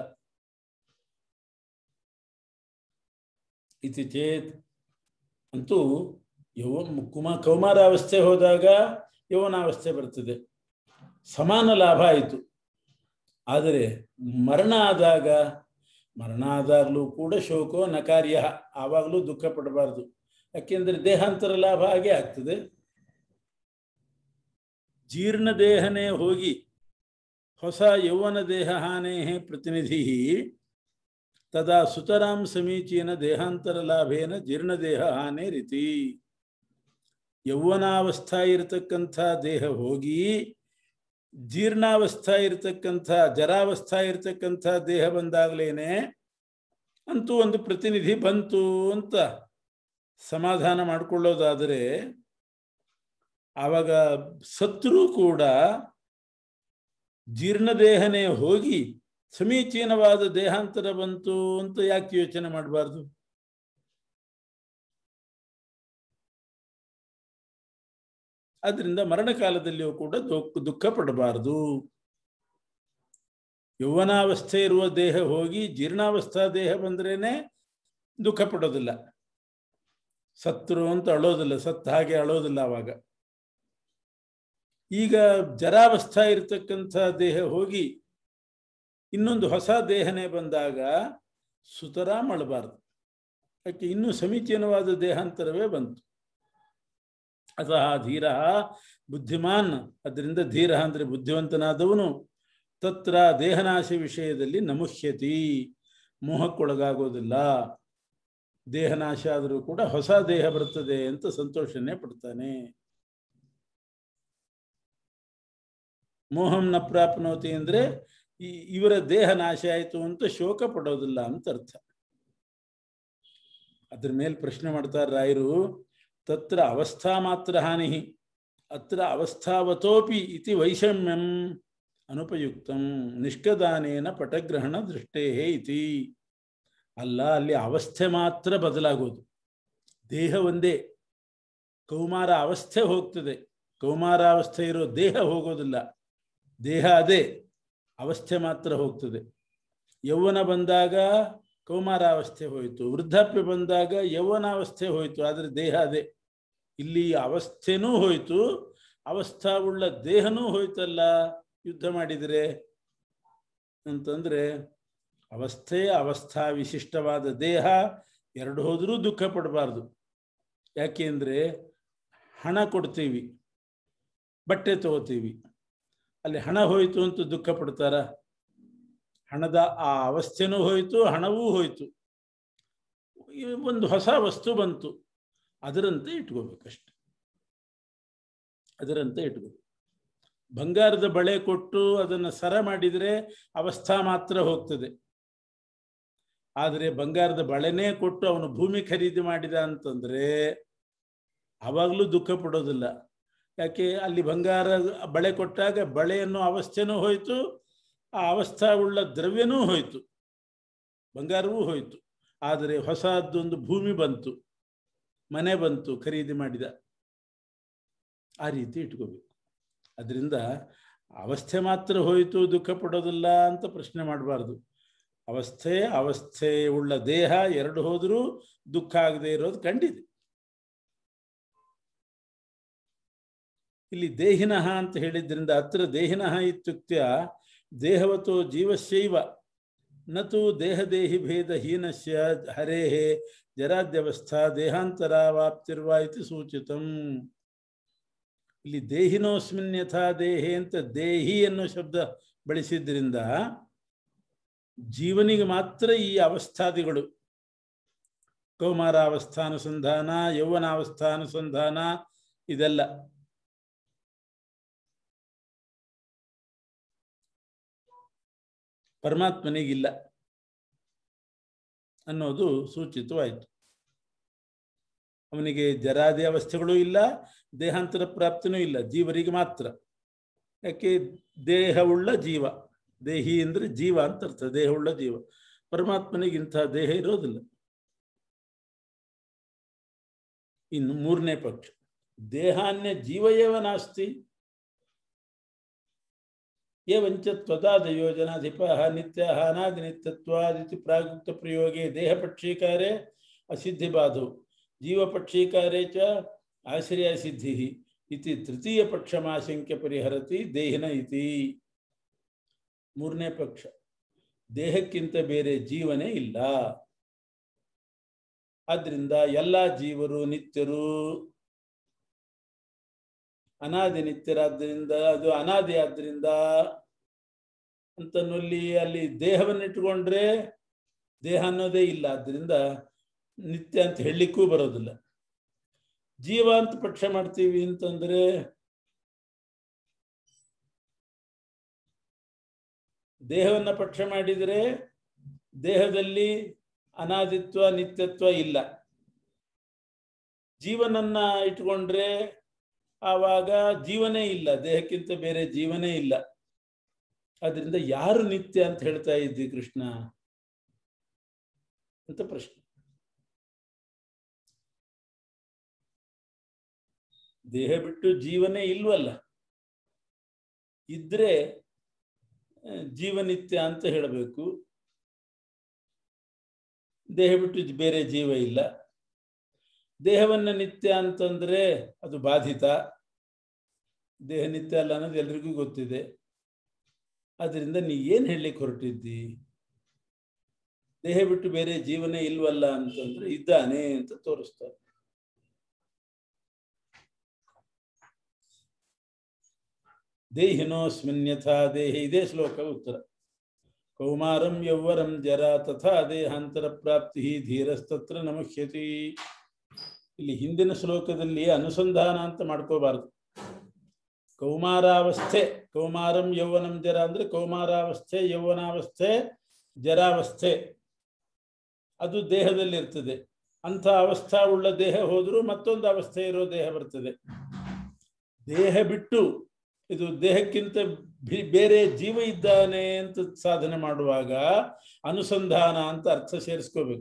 Speaker 1: ಇತಿ ಚೇತ್ ಅಂತೂ ಯೌವ ಕುಮ ಕೌಮಾರಾವಸ್ಥೆ ಹೋದಾಗ ಯೌವನಾವಸ್ಥೆ ಬರ್ತದೆ ಸಮಾನ ಲಾಭ ಆಯಿತು ಆದರೆ ಮರಣ ಆದಾಗ ಮರಣ ಆದಾಗಲೂ ಕೂಡ ಶೋಕೋ ನಕಾರ್ಯ ಆವಾಗಲೂ ದುಃಖ ಪಡಬಾರ್ದು ಯಾಕೆಂದರೆ ದೇಹಾಂತರ ಲಾಭ ಹಾಗೆ ಆಗ್ತದೆ ಜೀರ್ಣ ದೇಹನೇ ಹೋಗಿ ಹೊಸ ಯೌವನ ದೇಹ ಹಾನೇ ಪ್ರತಿನಿಧಿ ತದಾ ಸುತರಾಂ ಸಮೀಚೀನ ದೇಹಾಂತರ ಲಾಭೇನ ಜೀರ್ಣದೇಹ ಹಾನೇ ರೀತಿ ಯೌವನಾವಸ್ಥಾ ಇರತಕ್ಕಂಥ ದೇಹ ಹೋಗಿ ಜೀರ್ಣಾವಸ್ಥಾ ಇರತಕ್ಕಂಥ ಜರಾವಸ್ಥಾ ಇರತಕ್ಕಂಥ ದೇಹ ಬಂದಾಗಲೇನೆ ಅಂತೂ ಒಂದು ಪ್ರತಿನಿಧಿ ಬಂತು ಅಂತ ಸಮಾಧಾನ ಮಾಡಿಕೊಳ್ಳೋದಾದರೆ ಆವಾಗ ಸತ್ರು ಕೂಡ ಜೀರ್ಣದೇಹನೇ ಹೋಗಿ ಸಮೀಚೀನವಾದ ದೇಹಾಂತರ ಬಂತು ಅಂತ ಯಾಕೆ ಯೋಚನೆ ಮಾಡಬಾರ್ದು ಆದ್ರಿಂದ ಮರಣಕಾಲದಲ್ಲಿಯೂ ಕೂಡ ದುಃಖ ದುಃಖ ಪಡಬಾರದು ಯೌವನಾವಸ್ಥೆ ಇರುವ ದೇಹ ಹೋಗಿ ಜೀರ್ಣಾವಸ್ಥಾ ದೇಹ ಬಂದ್ರೇನೆ ದುಃಖ ಪಡೋದಿಲ್ಲ ಸತ್ರು ಅಂತ ಅಳೋದಿಲ್ಲ ಸತ್ತ ಹಾಗೆ ಅಳೋದಿಲ್ಲ ಅವಾಗ ಈಗ ಜರಾವಸ್ಥಾ ಇರತಕ್ಕಂಥ ದೇಹ ಹೋಗಿ ಇನ್ನೊಂದು ಹೊಸ ದೇಹನೇ ಬಂದಾಗ ಸುತರ ಮಾಡಬಾರ್ದು ಯಾಕೆ ಇನ್ನೂ ಸಮೀಚೀನವಾದ ದೇಹಾಂತರವೇ ಬಂತು ಅತಃ ಧೀರ ಬುದ್ಧಿಮಾನ್ ಅದರಿಂದ ಧೀರ ಅಂದರೆ ಬುದ್ಧಿವಂತನಾದವನು ತತ್ರ ದೇಹನಾಶ ವಿಷಯದಲ್ಲಿ ನಮುಹ್ಯತಿ ಮೋಹಕ್ಕೊಳಗಾಗೋದಿಲ್ಲ ದೇಹನಾಶ ಆದರೂ ಕೂಡ ಹೊಸ ದೇಹ ಬರ್ತದೆ ಅಂತ ಸಂತೋಷನೇ ಪಡ್ತಾನೆ ಮೋಹಂ ನ ಪ್ರಾಪ್ನೋತಿ ಅಂದ್ರೆ ಈ ಇವರ ದೇಹ ನಾಶ ಆಯಿತು ಅಂತ ಶೋಕ ಪಡೋದಿಲ್ಲ ಅಂತ ಅರ್ಥ ಅದ್ರ ಮೇಲೆ ಪ್ರಶ್ನೆ ಮಾಡ್ತಾರೆ ರಾಯರು ತತ್ರ ಅವಸ್ಥಾ ಮಾತ್ರ ಹಾನಿ ಅತ್ರ ಅವಸ್ಥಾವತೋಪಿ ಇತಿ ವೈಷಮ್ಯಂ ಅನುಪಯುಕ್ತಂ ನಿಷ್ಕದಾನೇನ ಪಟಗ್ರಹಣ ದೃಷ್ಟೇ ಇತಿ ಅಲ್ಲ ಅಲ್ಲಿ ಅವಸ್ಥೆ ಮಾತ್ರ ಬದಲಾಗೋದು ದೇಹ ಒಂದೇ ಕೌಮಾರ ಅವಸ್ಥೆ ಹೋಗ್ತದೆ ಕೌಮಾರಾವಸ್ಥೆ ಇರೋ ದೇಹ ಹೋಗೋದಿಲ್ಲ ದೇಹ ಅದೇ ಅವಸ್ಥೆ ಮಾತ್ರ ಹೋಗ್ತದೆ ಯೌವನ ಬಂದಾಗ ಕೌಮಾರಾವಸ್ಥೆ ಹೋಯಿತು ವೃದ್ಧಾಪ್ಯ ಬಂದಾಗ ಯೌವನಾವಸ್ಥೆ ಹೋಯಿತು ಆದರೆ ದೇಹ ಅದೇ ಇಲ್ಲಿ ಅವಸ್ಥೆನೂ ಹೋಯಿತು ಅವಸ್ಥಾ ಉಳ್ಳ ದೇಹನೂ ಹೋಯ್ತಲ್ಲ ಯುದ್ಧ ಮಾಡಿದರೆ ಅಂತಂದ್ರೆ ಅವಸ್ಥೆ ಅವಸ್ಥಾ ವಿಶಿಷ್ಟವಾದ ದೇಹ ಎರಡು ಹೋದರೂ ದುಃಖ ಪಡಬಾರ್ದು ಯಾಕೆಂದ್ರೆ ಹಣ ಕೊಡ್ತೀವಿ ಬಟ್ಟೆ ತಗೋತೀವಿ ಅಲ್ಲಿ ಹಣ ಹೋಯಿತು ಅಂತ ದುಃಖ ಪಡ್ತಾರ ಹಣದ ಆ ಅವಸ್ಥೆನೂ ಹೋಯಿತು ಹಣವೂ ಹೋಯಿತು ಒಂದು ಹೊಸ ವಸ್ತು ಬಂತು ಅದರಂತೆ ಇಟ್ಕೋಬೇಕಷ್ಟೆ ಅದರಂತೆ ಇಟ್ಕೋಬೇಕು ಬಂಗಾರದ ಬಳೆ ಕೊಟ್ಟು ಅದನ್ನು ಸರ ಮಾಡಿದರೆ ಅವಸ್ಥಾ ಮಾತ್ರ ಹೋಗ್ತದೆ ಆದರೆ ಬಂಗಾರದ ಬಳೆನೇ ಕೊಟ್ಟು ಅವನು ಭೂಮಿ ಖರೀದಿ ಮಾಡಿದ ಅಂತಂದ್ರೆ ಆವಾಗಲೂ ದುಃಖ ಪಡೋದಿಲ್ಲ ಯಾಕೆ ಅಲ್ಲಿ ಬಂಗಾರ ಬಳೆ ಕೊಟ್ಟಾಗ ಬಳೆಯನ್ನು ಅವಸ್ಥೆನೂ ಹೋಯಿತು ಆ ಅವಸ್ಥಾ ಉಳ್ಳ ದ್ರವ್ಯನೂ ಹೋಯಿತು ಬಂಗಾರವೂ ಹೋಯಿತು ಆದರೆ ಹೊಸದೊಂದು ಭೂಮಿ ಬಂತು ಮನೆ ಬಂತು ಖರೀದಿ ಮಾಡಿದ ಆ ರೀತಿ ಇಟ್ಕೋಬೇಕು ಅದರಿಂದ ಅವಸ್ಥೆ ಮಾತ್ರ ಹೋಯಿತು ದುಃಖ ಪಡೋದಿಲ್ಲ ಅಂತ ಪ್ರಶ್ನೆ ಮಾಡಬಾರ್ದು ಅವಸ್ಥೆ ಅವಸ್ಥೆ ಉಳ್ಳ ದೇಹ ಎರಡು ಹೋದರೂ ದುಃಖ ಆಗದೆ ಇರೋದು ಕಂಡಿದೆ ಇಲ್ಲಿ ದೇಹಿನಃ ಅಂತ ಹೇಳಿದ್ರಿಂದ ಅತ್ರ ದೇಹಿನಃ ಇತ್ಯುಕ್ತ್ಯ ದೇಹವತೋ ಜೀವಶೈವ ನತು ದೇಹದೇಹಿ ಭೇದ ಹೀನಸ್ಯ ಹರೇಃ ಜರಾದ್ಯವಸ್ಥಾ ದೇಹಾಂತರಾವಾಪ್ತಿರ್ವಾ ಇತಿ ಸೂಚಿತಂ ಇಲ್ಲಿ ದೇಹಿನೋಸ್ಮಿನ್ ಯಥಾ ದೇಹೆ ಅಂತ ದೇಹಿ ಅನ್ನೋ ಶಬ್ದ ಬಳಸಿದ್ರಿಂದ ಜೀವನಿಗೆ ಮಾತ್ರ ಈ ಅವಸ್ಥಾದಿಗಳು ಕೌಮಾರಾವಸ್ಥಾನುಸಂಧಾನ ಯೌವನಾವಸ್ಥಾನುಸಂಧಾನ ಇದೆಲ್ಲ ಪರಮಾತ್ಮನಿಗಿಲ್ಲ ಅನ್ನೋದು ಸೂಚಿತವಾಯಿತು ಅವನಿಗೆ ಜರಾದಿ ಅವಸ್ಥೆಗಳೂ ಇಲ್ಲ ದೇಹಾಂತರ ಪ್ರಾಪ್ತಿನೂ ಇಲ್ಲ ಜೀವರಿಗೆ ಮಾತ್ರ ಯಾಕೆ ದೇಹವುಳ್ಳ ಜೀವ ದೇಹಿ ಅಂದರೆ ಜೀವ ಅಂತ ಅರ್ಥ ದೇಹವುಳ್ಳ ಜೀವ ಪರಮಾತ್ಮನಿಗೆ ಇಂಥ ದೇಹ ಇರೋದಿಲ್ಲ ಇನ್ನು ಮೂರನೇ ಪಕ್ಷ ದೇಹಾನ್ಯ ಜೀವಯೇವ ನಾಸ್ತಿ ಏವಂಚ ತ್ವದಾದಯೋ ಜನಾಧಿಪ ನಿತ್ಯ ಅನಾದಿ ನಿತ್ಯತ್ವಾದಿತಿ ಪ್ರಾಗುಕ್ತ ಪ್ರಯೋಗೆ ದೇಹ ಪಕ್ಷೀಕಾರೆ ಅಸಿದ್ಧಿ ಬಾಧು ಜೀವ ಪಕ್ಷೀಕಾರೆ ಚ ಆಶ್ರಯ ಸಿದ್ಧಿ ಇತಿ ತೃತೀಯ ಪಕ್ಷಮಾಶಂಕ್ಯ ಪರಿಹರತಿ ದೇಹಿನ ಇತಿ ಮೂರನೇ ಪಕ್ಷ ದೇಹಕ್ಕಿಂತ ಬೇರೆ ಜೀವನೇ ಇಲ್ಲ ಆದ್ರಿಂದ ಎಲ್ಲ ಜೀವರು ನಿತ್ಯರು ಅನಾದಿ ನಿತ್ಯರಾದ್ದರಿಂದ ಅದು ಅನಾದಿ ಆದ್ರಿಂದ ಅಂತನಲ್ಲಿ ಅಲ್ಲಿ ದೇಹವನ್ನಿಟ್ಟುಕೊಂಡ್ರೆ ದೇಹ ಅನ್ನೋದೇ ಇಲ್ಲ ಆದ್ರಿಂದ ನಿತ್ಯ ಅಂತ ಹೇಳಲಿಕ್ಕೂ ಬರೋದಿಲ್ಲ ಜೀವ ಅಂತ ಪಕ್ಷ ಮಾಡ್ತೀವಿ ಅಂತಂದ್ರೆ ದೇಹವನ್ನ ಪಕ್ಷ ಮಾಡಿದರೆ ದೇಹದಲ್ಲಿ ಅನಾದಿತ್ವ ನಿತ್ಯತ್ವ ಇಲ್ಲ ಜೀವನನ್ನ ಇಟ್ಕೊಂಡ್ರೆ ಆವಾಗ ಜೀವನೇ ಇಲ್ಲ ದೇಹಕ್ಕಿಂತ ಬೇರೆ ಜೀವನೇ ಇಲ್ಲ ಅದರಿಂದ ಯಾರು ನಿತ್ಯ ಅಂತ ಹೇಳ್ತಾ ಇದ್ವಿ ಕೃಷ್ಣ ಅಂತ ಪ್ರಶ್ನೆ ದೇಹ ಬಿಟ್ಟು ಜೀವನೇ ಇಲ್ವಲ್ಲ ಇದ್ರೆ ಜೀವನಿತ್ಯ ಅಂತ ಹೇಳಬೇಕು ದೇಹ ಬಿಟ್ಟು ಬೇರೆ ಜೀವ ಇಲ್ಲ ದೇಹವನ್ನ ನಿತ್ಯ ಅಂತಂದ್ರೆ ಅದು ಬಾಧಿತ ದೇಹ ನಿತ್ಯ ಅಲ್ಲ ಅನ್ನೋದು ಎಲ್ರಿಗೂ ಗೊತ್ತಿದೆ ಅದರಿಂದ ನೀ ಏನ್ ಹೇಳಲಿಕ್ಕೆ ಹೊರಟಿದ್ದಿ ದೇಹ ಬಿಟ್ಟು ಬೇರೆ ಜೀವನೇ ಇಲ್ವಲ್ಲ ಅಂತಂದ್ರೆ ಇದ್ದಾನೆ ಅಂತ ತೋರಿಸ್ತಾರೆ ದೇಹಿನೋಸ್ಮಿನ್ಯಥಾ ದೇಹಿ ಇದೇ ಶ್ಲೋಕ ಉತ್ತರ ಕೌಮಾರಂ ಯೌವರಂ ಜರ ತಥಾ ದೇಹಾಂತರ ಪ್ರಾಪ್ತಿ ಧೀರಸ್ತತ್ರ ನಮುಖ್ಯತಿ ಇಲ್ಲಿ ಹಿಂದಿನ ಶ್ಲೋಕದಲ್ಲಿ ಅನುಸಂಧಾನ ಅಂತ ಮಾಡ್ಕೋಬಾರ್ದು ಕೌಮಾರಾವಸ್ಥೆ ಕೌಮಾರಂ ಯೌವನಂ ಜರ ಅಂದ್ರೆ ಕೌಮಾರಾವಸ್ಥೆ ಯೌವನಾವಸ್ಥೆ ಜರಾವಸ್ಥೆ ಅದು ದೇಹದಲ್ಲಿ ಇರ್ತದೆ ಅಂಥ ಅವಸ್ಥಾ ಉಳ್ಳ ದೇಹ ಹೋದರೂ ಮತ್ತೊಂದು ಅವಸ್ಥೆ ಇರೋ ದೇಹ ಬರ್ತದೆ ದೇಹ ಬಿಟ್ಟು ಇದು ದೇಹಕ್ಕಿಂತ ಬೇರೆ ಜೀವ ಇದ್ದಾನೆ ಅಂತ ಸಾಧನೆ ಮಾಡುವಾಗ ಅನುಸಂಧಾನ ಅಂತ ಅರ್ಥ ಸೇರಿಸ್ಕೋಬೇಕು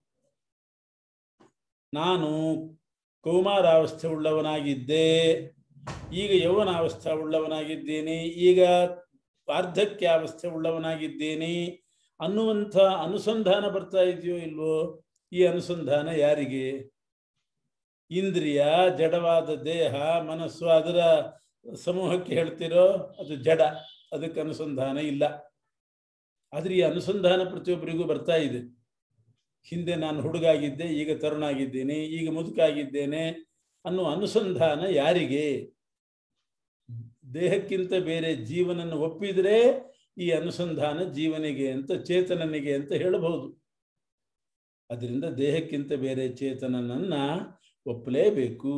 Speaker 1: ನಾನು ಕೌಮಾರಾವಸ್ಥೆ ಉಳ್ಳವನಾಗಿದ್ದೆ ಈಗ ಯೌವನಾವಸ್ಥೆ ಉಳ್ಳವನಾಗಿದ್ದೀನಿ ಈಗ ವಾರ್ಧಕ್ಯಾವಸ್ಥೆ ಉಳ್ಳವನಾಗಿದ್ದೀನಿ ಅನ್ನುವಂಥ ಅನುಸಂಧಾನ ಬರ್ತಾ ಇದೆಯೋ ಇಲ್ವೋ ಈ ಅನುಸಂಧಾನ ಯಾರಿಗೆ ಇಂದ್ರಿಯ ಜಡವಾದ ದೇಹ ಮನಸ್ಸು ಅದರ ಸಮೂಹಕ್ಕೆ ಹೇಳ್ತಿರೋ ಅದು ಜಡ ಅದಕ್ಕೆ ಅನುಸಂಧಾನ ಇಲ್ಲ ಆದ್ರೆ ಈ ಅನುಸಂಧಾನ ಪ್ರತಿಯೊಬ್ಬರಿಗೂ ಬರ್ತಾ ಇದೆ ಹಿಂದೆ ನಾನು ಹುಡುಗಾಗಿದ್ದೆ ಈಗ ತರುಣಾಗಿದ್ದೇನೆ ಈಗ ಮುದುಕಾಗಿದ್ದೇನೆ ಅನ್ನೋ ಅನುಸಂಧಾನ ಯಾರಿಗೆ ದೇಹಕ್ಕಿಂತ ಬೇರೆ ಜೀವನನ್ನು ಒಪ್ಪಿದ್ರೆ ಈ ಅನುಸಂಧಾನ ಜೀವನಿಗೆ ಅಂತ ಚೇತನನಿಗೆ ಅಂತ ಹೇಳಬಹುದು ಅದರಿಂದ ದೇಹಕ್ಕಿಂತ ಬೇರೆ ಚೇತನನನ್ನ ಒಪ್ಪಲೇಬೇಕು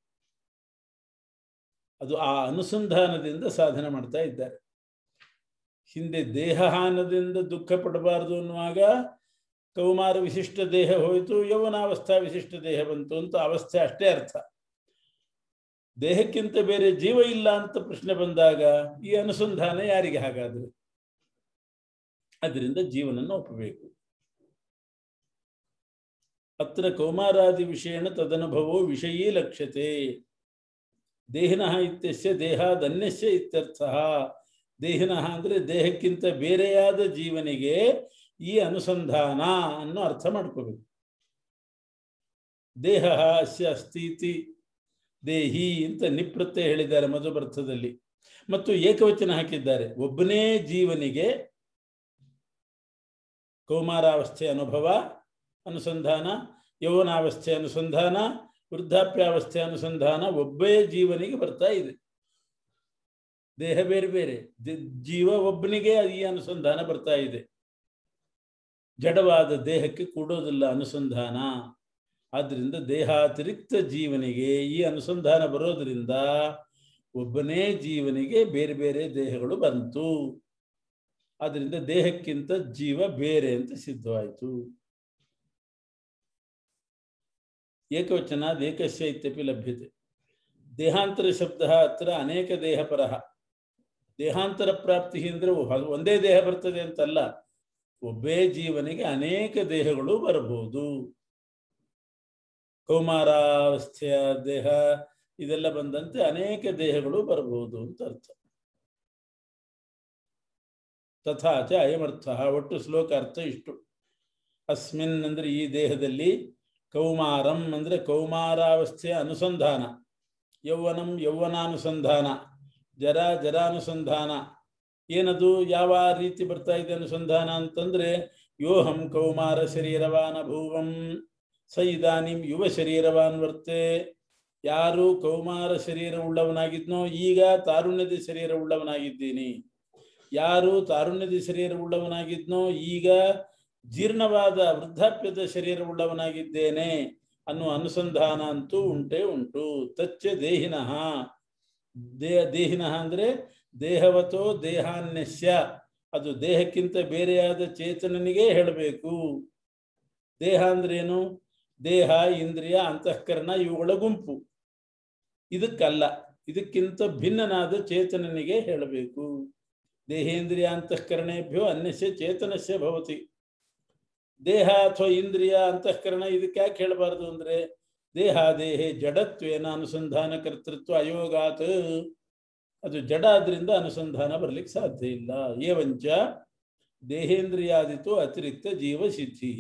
Speaker 1: ಅದು ಆ ಅನುಸಂಧಾನದಿಂದ ಸಾಧನೆ ಮಾಡ್ತಾ ಇದ್ದಾರೆ ಹಿಂದೆ ದೇಹ ಹಾನದಿಂದ ದುಃಖ ಪಡಬಾರದು ಅನ್ನುವಾಗ ಕೌಮಾರ ವಿಶಿಷ್ಟ ದೇಹ ಹೋಯಿತು ಯೌವನಾವಸ್ಥಾ ವಿಶಿಷ್ಟ ದೇಹ ಬಂತು ಅಂತ ಅವಸ್ಥೆ ಅಷ್ಟೇ ಅರ್ಥ ದೇಹಕ್ಕಿಂತ ಬೇರೆ ಜೀವ ಇಲ್ಲ ಅಂತ ಪ್ರಶ್ನೆ ಬಂದಾಗ ಈ ಅನುಸಂಧಾನ ಯಾರಿಗೆ ಹಾಗಾದ್ರೆ ಅದರಿಂದ ಜೀವನನ್ನು ಒಪ್ಪಬೇಕು ಅತ್ರ ಕೌಮಾರಾದಿ ವಿಷಯನ ತದನುಭವೋ ವಿಷಯೀ ಲಕ್ಷ್ಯತೆ ದೇಹಿನಃ ಇತ್ಯಸ್ಯ ದೇಹಾದನ್ಯಸ್ಯ ಇತ್ಯರ್ಥ ದೇಹಿನಃ ಅಂದ್ರೆ ದೇಹಕ್ಕಿಂತ ಬೇರೆಯಾದ ಜೀವನಿಗೆ ಈ ಅನುಸಂಧಾನ ಅನ್ನೋ ಅರ್ಥ ಮಾಡ್ಕೋಬೇಕು ದೇಹ ಅಸ್ಯ ಅಸ್ತೀತಿ ದೇಹಿ ಅಂತ ನಿಪ್ರತ್ಯಯ ಹೇಳಿದ್ದಾರೆ ಮಧುಬರ್ಥದಲ್ಲಿ ಮತ್ತು ಏಕವಚನ ಹಾಕಿದ್ದಾರೆ ಒಬ್ಬನೇ ಜೀವನಿಗೆ ಕೌಮಾರಾವಸ್ಥೆ ಅನುಭವ ಅನುಸಂಧಾನ ಯೌವನಾವಸ್ಥೆ ಅನುಸಂಧಾನ ವೃದ್ಧಾಪ್ಯಾವಸ್ಥೆ ಅನುಸಂಧಾನ ಒಬ್ಬೇ ಜೀವನಿಗೆ ಬರ್ತಾ ಇದೆ ದೇಹ ಬೇರೆ ಬೇರೆ ಜೀವ ಒಬ್ಬನಿಗೆ ಈ ಅನುಸಂಧಾನ ಬರ್ತಾ ಇದೆ ಜಡವಾದ ದೇಹಕ್ಕೆ ಕೂಡೋದಿಲ್ಲ ಅನುಸಂಧಾನ ಆದ್ರಿಂದ ದೇಹಾತಿರಿಕ್ತ ಜೀವನಿಗೆ ಈ ಅನುಸಂಧಾನ ಬರೋದ್ರಿಂದ ಒಬ್ಬನೇ ಜೀವನಿಗೆ ಬೇರೆ ಬೇರೆ ದೇಹಗಳು ಬಂತು ಆದ್ರಿಂದ ದೇಹಕ್ಕಿಂತ ಜೀವ ಬೇರೆ ಅಂತ ಸಿದ್ಧವಾಯಿತು ಏಕವಚನ ಏಕಸ್ಯ ಇತ್ಯಪಿ ಲಭ್ಯತೆ ದೇಹಾಂತರ ಶಬ್ದ ಹತ್ರ ಅನೇಕ ದೇಹ ಪರಹ ದೇಹಾಂತರ ಪ್ರಾಪ್ತಿ ಅಂದ್ರೆ ಒಂದೇ ದೇಹ ಬರ್ತದೆ ಅಂತಲ್ಲ ಒಬ್ಬೇ ಜೀವನಿಗೆ ಅನೇಕ ದೇಹಗಳು ಬರಬಹುದು ಕೌಮಾರಾವಸ್ಥೆಯ ದೇಹ ಇದೆಲ್ಲ ಬಂದಂತೆ ಅನೇಕ ದೇಹಗಳು ಬರಬಹುದು ಅಂತ ಅರ್ಥ ತಥಾಚ ಅಯಮರ್ಥ ಒಟ್ಟು ಶ್ಲೋಕ ಅರ್ಥ ಇಷ್ಟು ಅಸ್ಮಿನ್ ಅಂದ್ರೆ ಈ ದೇಹದಲ್ಲಿ ಕೌಮಾರಂ ಅಂದ್ರೆ ಕೌಮಾರಾವಸ್ಥೆಯ ಅನುಸಂಧಾನ ಯೌವನಂ ಯೌವನಾನುಸಂಧಾನ ಜರ ಜರಾನುಸಂಧಾನ ಏನದು ಯಾವ ರೀತಿ ಬರ್ತಾ ಇದೆ ಅನುಸಂಧಾನ ಅಂತಂದ್ರೆ ಯೋಹಂ ಕೌಮಾರ ಶರೀರವಾನ ಭೂವಂ ಸ ಇದಾನಿಂ ಯುವ ಶರೀರವಾನ್ ವರ್ತೆ ಯಾರು ಕೌಮಾರ ಶರೀರ ಉಳ್ಳವನಾಗಿದ್ನೋ ಈಗ ತಾರುಣ್ಯದ ಶರೀರ ಉಳ್ಳವನಾಗಿದ್ದೀನಿ ಯಾರು ತಾರುಣ್ಯದ ಶರೀರ ಉಳ್ಳವನಾಗಿದ್ನೋ ಈಗ ಜೀರ್ಣವಾದ ವೃದ್ಧಾಪ್ಯದ ಶರೀರ ಉಳ್ಳವನಾಗಿದ್ದೇನೆ ಅನ್ನುವ ಅನುಸಂಧಾನ ಅಂತೂ ಉಂಟೇ ಉಂಟು ತಚ್ಚ ದೇಹಿನಃ ದೇಹ ದೇಹಿನಃ ಅಂದ್ರೆ ದೇಹವತೋ ದೇಹಾನ್ಯಸ್ಯ ಅದು ದೇಹಕ್ಕಿಂತ ಬೇರೆಯಾದ ಚೇತನನಿಗೆ ಹೇಳಬೇಕು ದೇಹ ಅಂದ್ರೇನು ದೇಹ ಇಂದ್ರಿಯ ಅಂತಃಕರಣ ಇವುಗಳ ಗುಂಪು ಇದಕ್ಕಲ್ಲ ಇದಕ್ಕಿಂತ ಭಿನ್ನನಾದ ಚೇತನನಿಗೆ ಹೇಳಬೇಕು ದೇಹೇಂದ್ರಿಯ ಅಂತಃಕರಣೇಭ್ಯೋ ಅನ್ಯಸ್ಯ ಚೇತನಸ್ಯ ಭವತಿ ದೇಹ ಅಥವಾ ಇಂದ್ರಿಯ ಅಂತಃಕರಣ ಇದಕ್ಕೆ ಯಾಕೆ ಹೇಳಬಾರದು ಅಂದ್ರೆ ದೇಹ ದೇಹೆ ಜಡತ್ವೇನ ಅನುಸಂಧಾನ ಕರ್ತೃತ್ವ ಅಯೋಗಾತ್ ಅದು ಜಡ ಆದ್ರಿಂದ ಅನುಸಂಧಾನ ಬರ್ಲಿಕ್ಕೆ ಸಾಧ್ಯ ಇಲ್ಲ ಏವಂಚ ದೇಹೇಂದ್ರಿಯಾದಿತು ಅತಿರಿಕ್ತ ಜೀವಸಿದ್ಧಿ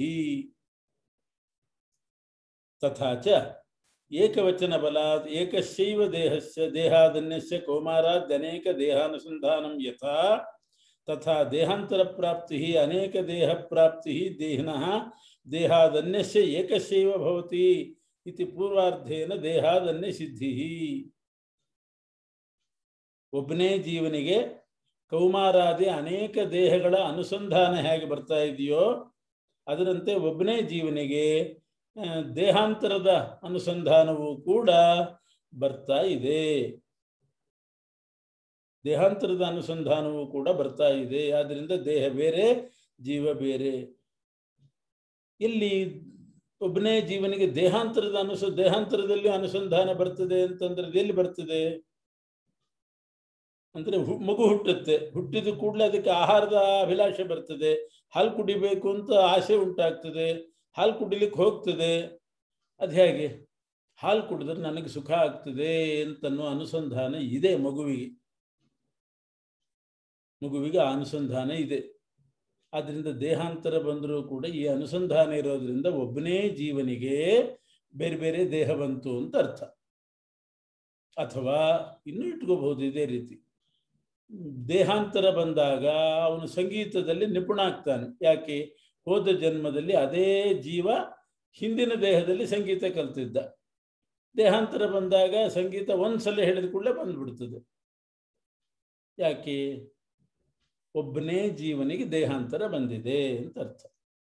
Speaker 1: ತಥಾಚ ಏಕವಚನ ಬಲಾತ್ ಏಕಸ್ಯೈವ ದೇಹಸ್ಯ ದೇಹಾದನ್ಯಸ್ಯ ಕೌಮಾರಾದ್ಯನೇಕ ದೇಹಾನುಸಂಧಾನಂ ಯಥಾ ತಥಾ ದೇಹಾಂತರ ಪ್ರಾಪ್ತಿ ಅನೇಕ ದೇಹ ಪ್ರಾಪ್ತಿ ದೇಹಿನಃ ದೇಹಾದನ್ಯಸ್ಯ ಏಕಸ್ಯೈವ ಭವತಿ ಇತಿ ಪೂರ್ವಾರ್ಧೇನ ದೇಹಾದನ್ಯ ಸಿದ್ಧಿ ಒಬ್ಬನೇ ಜೀವನಿಗೆ ಕೌಮಾರಾದಿ ಅನೇಕ ದೇಹಗಳ ಅನುಸಂಧಾನ ಹೇಗೆ ಬರ್ತಾ ಇದೆಯೋ ಅದರಂತೆ ಒಬ್ಬನೇ ಜೀವನಿಗೆ ದೇಹಾಂತರದ ಅನುಸಂಧಾನವು ಕೂಡ ಬರ್ತಾ ಇದೆ ದೇಹಾಂತರದ ಅನುಸಂಧಾನವು ಕೂಡ ಬರ್ತಾ ಇದೆ ಆದ್ರಿಂದ ದೇಹ ಬೇರೆ ಜೀವ ಬೇರೆ ಇಲ್ಲಿ ಒಬ್ಬನೇ ಜೀವನಿಗೆ ದೇಹಾಂತರದ ಅನುಸ ದೇಹಾಂತರದಲ್ಲಿ ಅನುಸಂಧಾನ ಬರ್ತದೆ ಅಂತಂದ್ರೆ ಎಲ್ಲಿ ಬರ್ತದೆ ಅಂದ್ರೆ ಮಗು ಹುಟ್ಟುತ್ತೆ ಹುಟ್ಟಿದ ಕೂಡಲೇ ಅದಕ್ಕೆ ಆಹಾರದ ಅಭಿಲಾಷೆ ಬರ್ತದೆ ಹಾಲು ಕುಡಿಬೇಕು ಅಂತ ಆಸೆ ಉಂಟಾಗ್ತದೆ ಹಾಲು ಕುಡಿಲಿಕ್ಕೆ ಹೋಗ್ತದೆ ಅದು ಹೇಗೆ ಹಾಲು ಕುಡಿದ್ರೆ ನನಗೆ ಸುಖ ಆಗ್ತದೆ ಅಂತನ್ನೋ ಅನುಸಂಧಾನ ಇದೆ ಮಗುವಿಗೆ ಮಗುವಿಗೆ ಆ ಅನುಸಂಧಾನ ಇದೆ ಆದ್ರಿಂದ ದೇಹಾಂತರ ಬಂದರೂ ಕೂಡ ಈ ಅನುಸಂಧಾನ ಇರೋದ್ರಿಂದ ಒಬ್ಬನೇ ಜೀವನಿಗೆ ಬೇರೆ ಬೇರೆ ದೇಹ ಬಂತು ಅಂತ ಅರ್ಥ ಅಥವಾ ಇನ್ನೂ ಇಟ್ಕೋಬಹುದು ಇದೇ ರೀತಿ ದೇಹಾಂತರ ಬಂದಾಗ ಅವನು ಸಂಗೀತದಲ್ಲಿ ನಿಪುಣ ಆಗ್ತಾನೆ ಯಾಕೆ ಹೋದ ಜನ್ಮದಲ್ಲಿ ಅದೇ ಜೀವ ಹಿಂದಿನ ದೇಹದಲ್ಲಿ ಸಂಗೀತ ಕಲ್ತಿದ್ದ ದೇಹಾಂತರ ಬಂದಾಗ ಸಂಗೀತ ಒಂದ್ಸಲ ಹೇಳಿದ ಕೂಡಲೇ ಬಂದ್ಬಿಡ್ತದೆ ಯಾಕೆ ಒಬ್ಬನೇ ಜೀವನಿಗೆ ದೇಹಾಂತರ ಬಂದಿದೆ ಅಂತ ಅರ್ಥ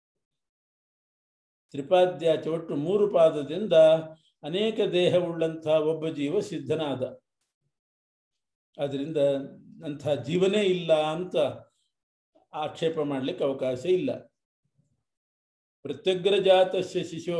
Speaker 1: ತ್ರಿಪಾದ್ಯಾಚ ಒಟ್ಟು ಮೂರು ಪಾದದಿಂದ ಅನೇಕ ದೇಹವುಳ್ಳಂತಹ ಒಬ್ಬ ಜೀವ ಸಿದ್ಧನಾದ ಅದರಿಂದ ಅಂಥ ಜೀವನೇ ಇಲ್ಲ ಅಂತ ಆಕ್ಷೇಪ ಮಾಡ್ಲಿಕ್ಕೆ ಅವಕಾಶ ಇಲ್ಲ ಪ್ರತ್ಯಗ್ರಜಾತಸ್ಯ ಶಿಶೋ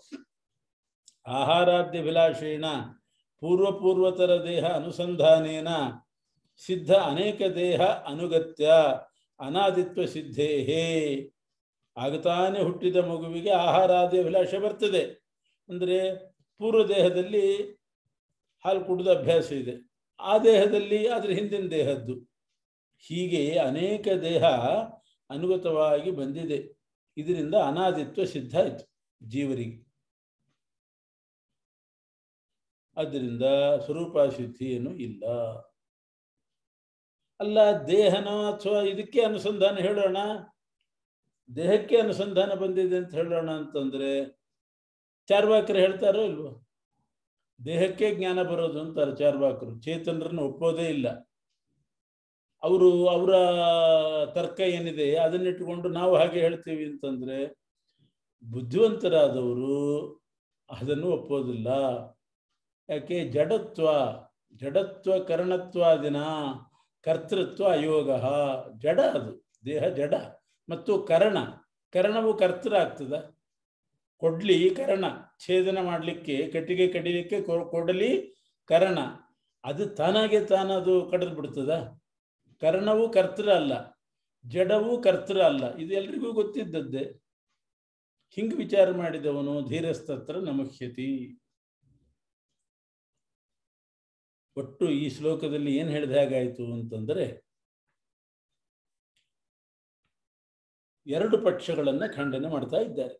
Speaker 1: ಆಹಾರಾದ್ಯಭಿಲಾಷೇಣ ಪೂರ್ವಪೂರ್ವತರ ದೇಹ ಅನುಸಂಧಾನೇನ ಸಿದ್ಧ ಅನೇಕ ದೇಹ ಅನುಗತ್ಯ ಅನಾದಿತ್ವ ಸಿದ್ಧೇಹೇ ಆಗತಾನೆ ಹುಟ್ಟಿದ ಮಗುವಿಗೆ ಆಹಾರಾದಿ ಅಭಿಲಾಷೆ ಬರ್ತದೆ ಅಂದರೆ ಪೂರ್ವ ದೇಹದಲ್ಲಿ ಹಾಲು ಕುಡಿದ ಅಭ್ಯಾಸ ಇದೆ ಆ ದೇಹದಲ್ಲಿ ಅದ್ರ ಹಿಂದಿನ ದೇಹದ್ದು ಹೀಗೆ ಅನೇಕ ದೇಹ ಅನುಗತವಾಗಿ ಬಂದಿದೆ ಇದರಿಂದ ಅನಾದಿತ್ವ ಸಿದ್ಧ ಆಯಿತು ಜೀವರಿಗೆ ಆದ್ದರಿಂದ ಸ್ವರೂಪಾಶುದ್ಧಿ ಏನು ಇಲ್ಲ ಅಲ್ಲ ದೇಹನೋ ಅಥವಾ ಇದಕ್ಕೆ ಅನುಸಂಧಾನ ಹೇಳೋಣ ದೇಹಕ್ಕೆ ಅನುಸಂಧಾನ ಬಂದಿದೆ ಅಂತ ಹೇಳೋಣ ಅಂತಂದ್ರೆ ಚಾರ್ವಾಕರು ಹೇಳ್ತಾರೋ ಇಲ್ವೋ ದೇಹಕ್ಕೆ ಜ್ಞಾನ ಬರೋದು ಅಂತಾರೆ ಚಾರ್ವಾಕರು ಚೇತನರನ್ನು ಒಪ್ಪೋದೇ ಇಲ್ಲ ಅವರು ಅವರ ತರ್ಕ ಏನಿದೆ ಅದನ್ನಿಟ್ಟುಕೊಂಡು ನಾವು ಹಾಗೆ ಹೇಳ್ತೀವಿ ಅಂತಂದ್ರೆ ಬುದ್ಧಿವಂತರಾದವರು ಅದನ್ನು ಒಪ್ಪೋದಿಲ್ಲ ಯಾಕೆ ಜಡತ್ವ ಜಡತ್ವ ಕರಣತ್ವಾದಿನ ಕರ್ತೃತ್ವ ಅಯೋಗ ಜಡ ಅದು ದೇಹ ಜಡ ಮತ್ತು ಕರಣ ಕರಣವು ಕರ್ತೃ ಆಗ್ತದ ಕೊಡ್ಲಿ ಕರಣ ಛೇದನ ಮಾಡಲಿಕ್ಕೆ ಕಟ್ಟಿಗೆ ಕಡಿಲಿಕ್ಕೆ ಕೊಡಲಿ ಕರಣ ಅದು ತಾನಾಗೆ ತಾನದು ಕಡಿದು ಬಿಡ್ತದ ಕರ್ಣವು ಕರ್ತೃ ಅಲ್ಲ ಜಡವು ಕರ್ತೃ ಅಲ್ಲ ಇದು ಎಲ್ರಿಗೂ ಗೊತ್ತಿದ್ದದ್ದೇ ಹಿಂಗ್ ವಿಚಾರ ಮಾಡಿದವನು ಧೀರಸ್ತತ್ರ ನಮುಖ್ಯತಿ ಒಟ್ಟು ಈ ಶ್ಲೋಕದಲ್ಲಿ ಏನ್ ಹೇಳಿದ ಹಾಗಾಯಿತು ಅಂತಂದ್ರೆ ಎರಡು ಪಕ್ಷಗಳನ್ನ ಖಂಡನೆ ಮಾಡ್ತಾ ಇದ್ದಾರೆ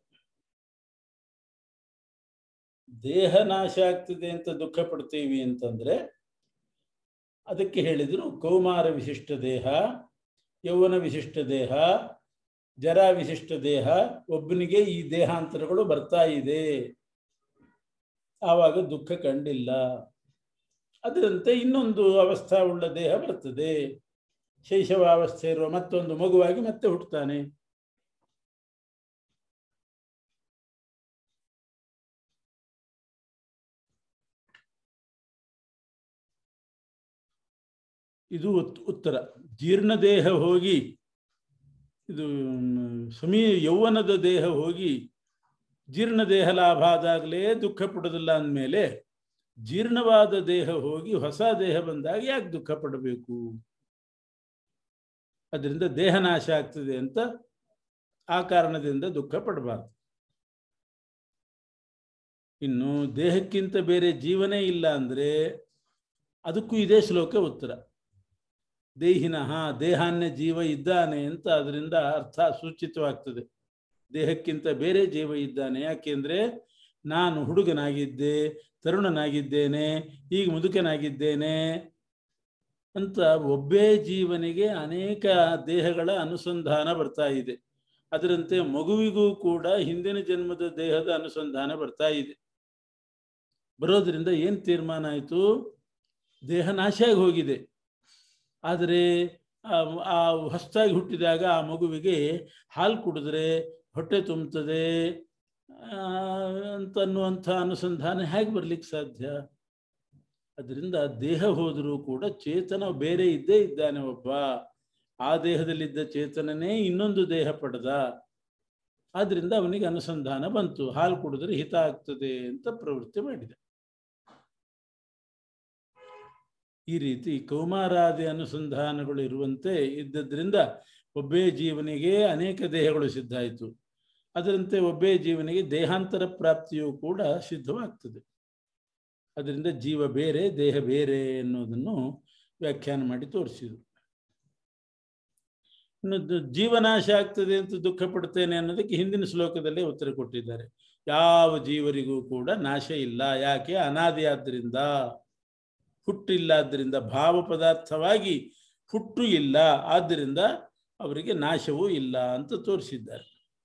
Speaker 1: ದೇಹ ನಾಶ ಆಗ್ತದೆ ಅಂತ ದುಃಖ ಪಡ್ತೀವಿ ಅಂತಂದ್ರೆ ಅದಕ್ಕೆ ಹೇಳಿದ್ರು ಕೌಮಾರ ವಿಶಿಷ್ಟ ದೇಹ ಯೌವನ ವಿಶಿಷ್ಟ ದೇಹ ಜರ ವಿಶಿಷ್ಟ ದೇಹ ಒಬ್ಬನಿಗೆ ಈ ದೇಹಾಂತರಗಳು ಬರ್ತಾ ಇದೆ ಆವಾಗ ದುಃಖ ಕಂಡಿಲ್ಲ ಅದರಂತೆ ಇನ್ನೊಂದು ಅವಸ್ಥಾ ಉಳ್ಳ ದೇಹ ಬರ್ತದೆ ಶೈಶವಾವಸ್ಥೆ ಇರುವ ಮತ್ತೊಂದು ಮಗುವಾಗಿ ಮತ್ತೆ ಹುಟ್ಟುತ್ತಾನೆ ಇದು ಉತ್ತರ ಜೀರ್ಣ ದೇಹ ಹೋಗಿ ಇದು ಸಮೀ ಯೌವನದ ದೇಹ ಹೋಗಿ ಜೀರ್ಣ ದೇಹ ಲಾಭ ಆದಾಗಲೇ ದುಃಖ ಪಡೋದಿಲ್ಲ ಅಂದಮೇಲೆ ಜೀರ್ಣವಾದ ದೇಹ ಹೋಗಿ ಹೊಸ ದೇಹ ಬಂದಾಗ ಯಾಕೆ ದುಃಖ ಪಡಬೇಕು ಅದರಿಂದ ದೇಹ ನಾಶ ಆಗ್ತದೆ ಅಂತ ಆ ಕಾರಣದಿಂದ ದುಃಖ ಪಡಬಾರ್ದು ಇನ್ನು ದೇಹಕ್ಕಿಂತ ಬೇರೆ ಜೀವನೇ ಇಲ್ಲ ಅಂದರೆ ಅದಕ್ಕೂ ಇದೇ ಶ್ಲೋಕ ಉತ್ತರ ದೇಹಿನಃ ದೇಹಾನ್ಯ ಜೀವ ಇದ್ದಾನೆ ಅಂತ ಅದರಿಂದ ಅರ್ಥ ಸೂಚಿತವಾಗ್ತದೆ ದೇಹಕ್ಕಿಂತ ಬೇರೆ ಜೀವ ಇದ್ದಾನೆ ಯಾಕೆಂದ್ರೆ ನಾನು ಹುಡುಗನಾಗಿದ್ದೆ ತರುಣನಾಗಿದ್ದೇನೆ ಈಗ ಮುದುಕನಾಗಿದ್ದೇನೆ ಅಂತ ಒಬ್ಬೇ ಜೀವನಿಗೆ ಅನೇಕ ದೇಹಗಳ ಅನುಸಂಧಾನ ಬರ್ತಾ ಇದೆ ಅದರಂತೆ ಮಗುವಿಗೂ ಕೂಡ ಹಿಂದಿನ ಜನ್ಮದ ದೇಹದ ಅನುಸಂಧಾನ ಬರ್ತಾ ಇದೆ ಬರೋದ್ರಿಂದ ಏನು ತೀರ್ಮಾನ ಆಯಿತು ದೇಹ ನಾಶ ಆಗಿ ಹೋಗಿದೆ ಆದರೆ ಆ ಹೊಸದಾಗಿ ಹುಟ್ಟಿದಾಗ ಆ ಮಗುವಿಗೆ ಹಾಲು ಕುಡಿದ್ರೆ ಹೊಟ್ಟೆ ತುಂಬುತ್ತದೆ ಅಂತನ್ನುವಂಥ ಅನುಸಂಧಾನ ಹೇಗೆ ಬರ್ಲಿಕ್ಕೆ ಸಾಧ್ಯ ಅದರಿಂದ ದೇಹ ಹೋದರೂ ಕೂಡ ಚೇತನ ಬೇರೆ ಇದ್ದೇ ಇದ್ದಾನೆ ಒಬ್ಬ ಆ ದೇಹದಲ್ಲಿದ್ದ ಚೇತನನೇ ಇನ್ನೊಂದು ದೇಹ ಪಡೆದ ಆದ್ರಿಂದ ಅವನಿಗೆ ಅನುಸಂಧಾನ ಬಂತು ಹಾಲು ಕುಡಿದ್ರೆ ಹಿತ ಆಗ್ತದೆ ಅಂತ ಪ್ರವೃತ್ತಿ ಮಾಡಿದೆ ಈ ರೀತಿ ಕೌಮಾರಾದಿ ಅನುಸಂಧಾನಗಳು ಇರುವಂತೆ ಇದ್ದದ್ರಿಂದ ಒಬ್ಬೇ ಜೀವನಿಗೆ ಅನೇಕ ದೇಹಗಳು ಸಿದ್ಧ ಆಯಿತು ಅದರಂತೆ ಒಬ್ಬೇ ಜೀವನಿಗೆ ದೇಹಾಂತರ ಪ್ರಾಪ್ತಿಯೂ ಕೂಡ ಸಿದ್ಧವಾಗ್ತದೆ ಅದರಿಂದ ಜೀವ ಬೇರೆ ದೇಹ ಬೇರೆ ಎನ್ನುವುದನ್ನು ವ್ಯಾಖ್ಯಾನ ಮಾಡಿ ತೋರಿಸಿದರು ಇನ್ನು ಜೀವನಾಶ ಆಗ್ತದೆ ಅಂತ ದುಃಖ ಪಡ್ತೇನೆ ಅನ್ನೋದಕ್ಕೆ ಹಿಂದಿನ ಶ್ಲೋಕದಲ್ಲೇ ಉತ್ತರ ಕೊಟ್ಟಿದ್ದಾರೆ ಯಾವ ಜೀವರಿಗೂ ಕೂಡ ನಾಶ ಇಲ್ಲ ಯಾಕೆ ಅನಾದಿ ಆದ್ದರಿಂದ ಹುಟ್ಟಿಲ್ಲ ಭಾವ ಪದಾರ್ಥವಾಗಿ ಹುಟ್ಟು ಇಲ್ಲ ಆದ್ದರಿಂದ ಅವರಿಗೆ ನಾಶವೂ ಇಲ್ಲ ಅಂತ ತೋರಿಸಿದ್ದಾರೆ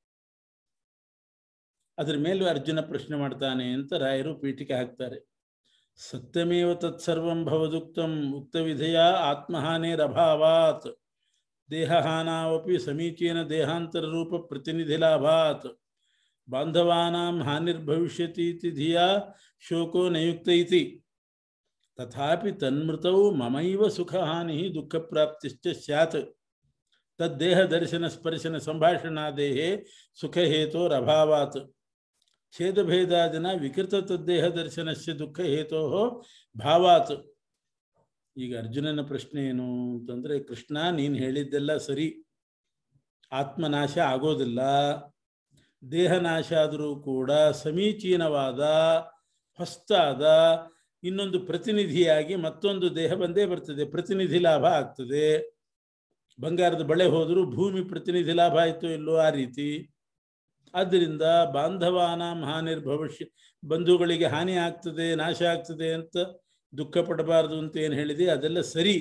Speaker 1: ಅದ್ರ ಮೇಲೂ ಅರ್ಜುನ ಪ್ರಶ್ನೆ ಮಾಡ್ತಾನೆ ಅಂತ ರಾಯರು ಪೀಠಿಕೆ ಹಾಕ್ತಾರೆ ಸತ್ಯಮೇವ ತತ್ಸರ್ವಂ ಭವದುಕ್ತಂ ಉಕ್ತ ವಿಧೆಯ ಆತ್ಮಹಾನೇರಭಾವಾತ್ ದೇಹಹಾನಾವಪಿ ಸಮೀಚೀನ ದೇಹಾಂತರ ರೂಪ ಪ್ರತಿನಿಧಿ ಲಾಭಾತ್ ಬಾಂಧವಾನಾಂ ಹಾನಿರ್ಭವಿಷ್ಯತಿ ಧಿಯಾ ಶೋಕೋ ನಯುಕ್ತ ಇತಿ ತಥಾಪಿ ತನ್ಮೃತೌ ಮಮೈವ ಸುಖಹಾನಿ ದುಃಖಪ್ರಾಪ್ತಿಶ್ಚ ಸ್ಯಾತ್ ತದ್ದೇಹ ದರ್ಶನ ಸ್ಪರ್ಶನ ಸಂಭಾಷಣಾದೇಹೇ ಸುಖಹೇತೋರಭಾವಾತ್ ಛೇದಭೇದಾದಿನ ವಿಕೃತ ತದ್ದೇಹ ದರ್ಶನಸ್ಯ ದುಃಖ ಹೇತೋ ಭಾವಾತ್ ಈಗ ಅರ್ಜುನನ ಪ್ರಶ್ನೆ ಏನು ಅಂತಂದ್ರೆ ಕೃಷ್ಣ ನೀನು ಹೇಳಿದ್ದೆಲ್ಲ ಸರಿ ಆತ್ಮನಾಶ ಆಗೋದಿಲ್ಲ ದೇಹನಾಶ ಆದರೂ ಕೂಡ ಸಮೀಚೀನವಾದ ಹೊಸ್ತಾದ ಇನ್ನೊಂದು ಪ್ರತಿನಿಧಿಯಾಗಿ ಮತ್ತೊಂದು ದೇಹ ಬಂದೇ ಬರ್ತದೆ ಪ್ರತಿನಿಧಿ ಲಾಭ ಆಗ್ತದೆ ಬಂಗಾರದ ಬಳೆ ಹೋದರೂ ಭೂಮಿ ಪ್ರತಿನಿಧಿ ಲಾಭ ಆಯಿತು ಇಲ್ಲೋ ಆ ರೀತಿ ಆದ್ದರಿಂದ ಬಾಂಧವಾನಾಂ ಹಾನಿರ್ಭವಿಷ್ಯ ಬಂಧುಗಳಿಗೆ ಹಾನಿ ಆಗ್ತದೆ ನಾಶ ಆಗ್ತದೆ ಅಂತ ದುಃಖ ಪಡಬಾರದು ಅಂತ ಏನು ಹೇಳಿದೆ ಅದೆಲ್ಲ ಸರಿ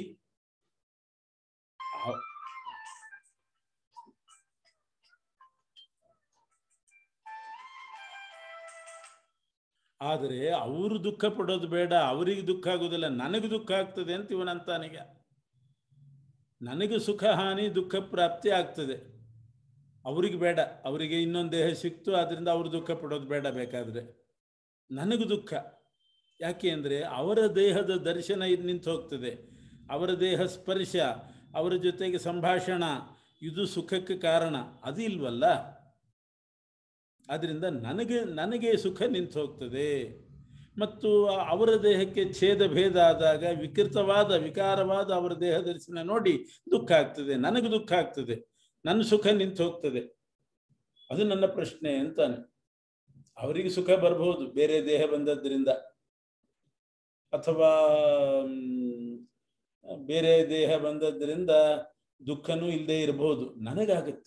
Speaker 1: ಆದರೆ ಅವರು ದುಃಖ ಪಡೋದು ಬೇಡ ಅವರಿಗೆ ದುಃಖ ಆಗೋದಿಲ್ಲ ನನಗೆ ದುಃಖ ಆಗ್ತದೆ ಅಂತ ಇವನಂತಾನೀಗ ನನಗೆ ಸುಖ ಹಾನಿ ದುಃಖ ಪ್ರಾಪ್ತಿ ಆಗ್ತದೆ ಅವರಿಗೆ ಬೇಡ ಅವರಿಗೆ ಇನ್ನೊಂದು ದೇಹ ಸಿಕ್ತು ಅದರಿಂದ ಅವರು ದುಃಖ ಪಡೋದು ಬೇಡ ಬೇಕಾದರೆ ನನಗೂ ದುಃಖ ಯಾಕೆ ಅಂದರೆ ಅವರ ದೇಹದ ದರ್ಶನ ಇದು ನಿಂತು ಹೋಗ್ತದೆ ಅವರ ದೇಹ ಸ್ಪರ್ಶ ಅವರ ಜೊತೆಗೆ ಸಂಭಾಷಣ ಇದು ಸುಖಕ್ಕೆ ಕಾರಣ ಅದು ಇಲ್ವಲ್ಲ ಅದರಿಂದ ನನಗೆ ನನಗೆ ಸುಖ ನಿಂತು ಹೋಗ್ತದೆ ಮತ್ತು ಅವರ ದೇಹಕ್ಕೆ ಛೇದ ಭೇದ ಆದಾಗ ವಿಕೃತವಾದ ವಿಕಾರವಾದ ಅವರ ದೇಹ ದರ್ಶನ ನೋಡಿ ದುಃಖ ಆಗ್ತದೆ ನನಗೆ ದುಃಖ ಆಗ್ತದೆ ನನ್ನ ಸುಖ ನಿಂತು ಹೋಗ್ತದೆ ಅದು ನನ್ನ ಪ್ರಶ್ನೆ ಅಂತಾನೆ ಅವರಿಗೆ ಸುಖ ಬರ್ಬೋದು ಬೇರೆ ದೇಹ ಬಂದದ್ರಿಂದ ಅಥವಾ ಬೇರೆ ದೇಹ ಬಂದದ್ರಿಂದ ದುಃಖನೂ ಇಲ್ಲದೆ ಇರಬಹುದು ನನಗಾಗತ್ತೆ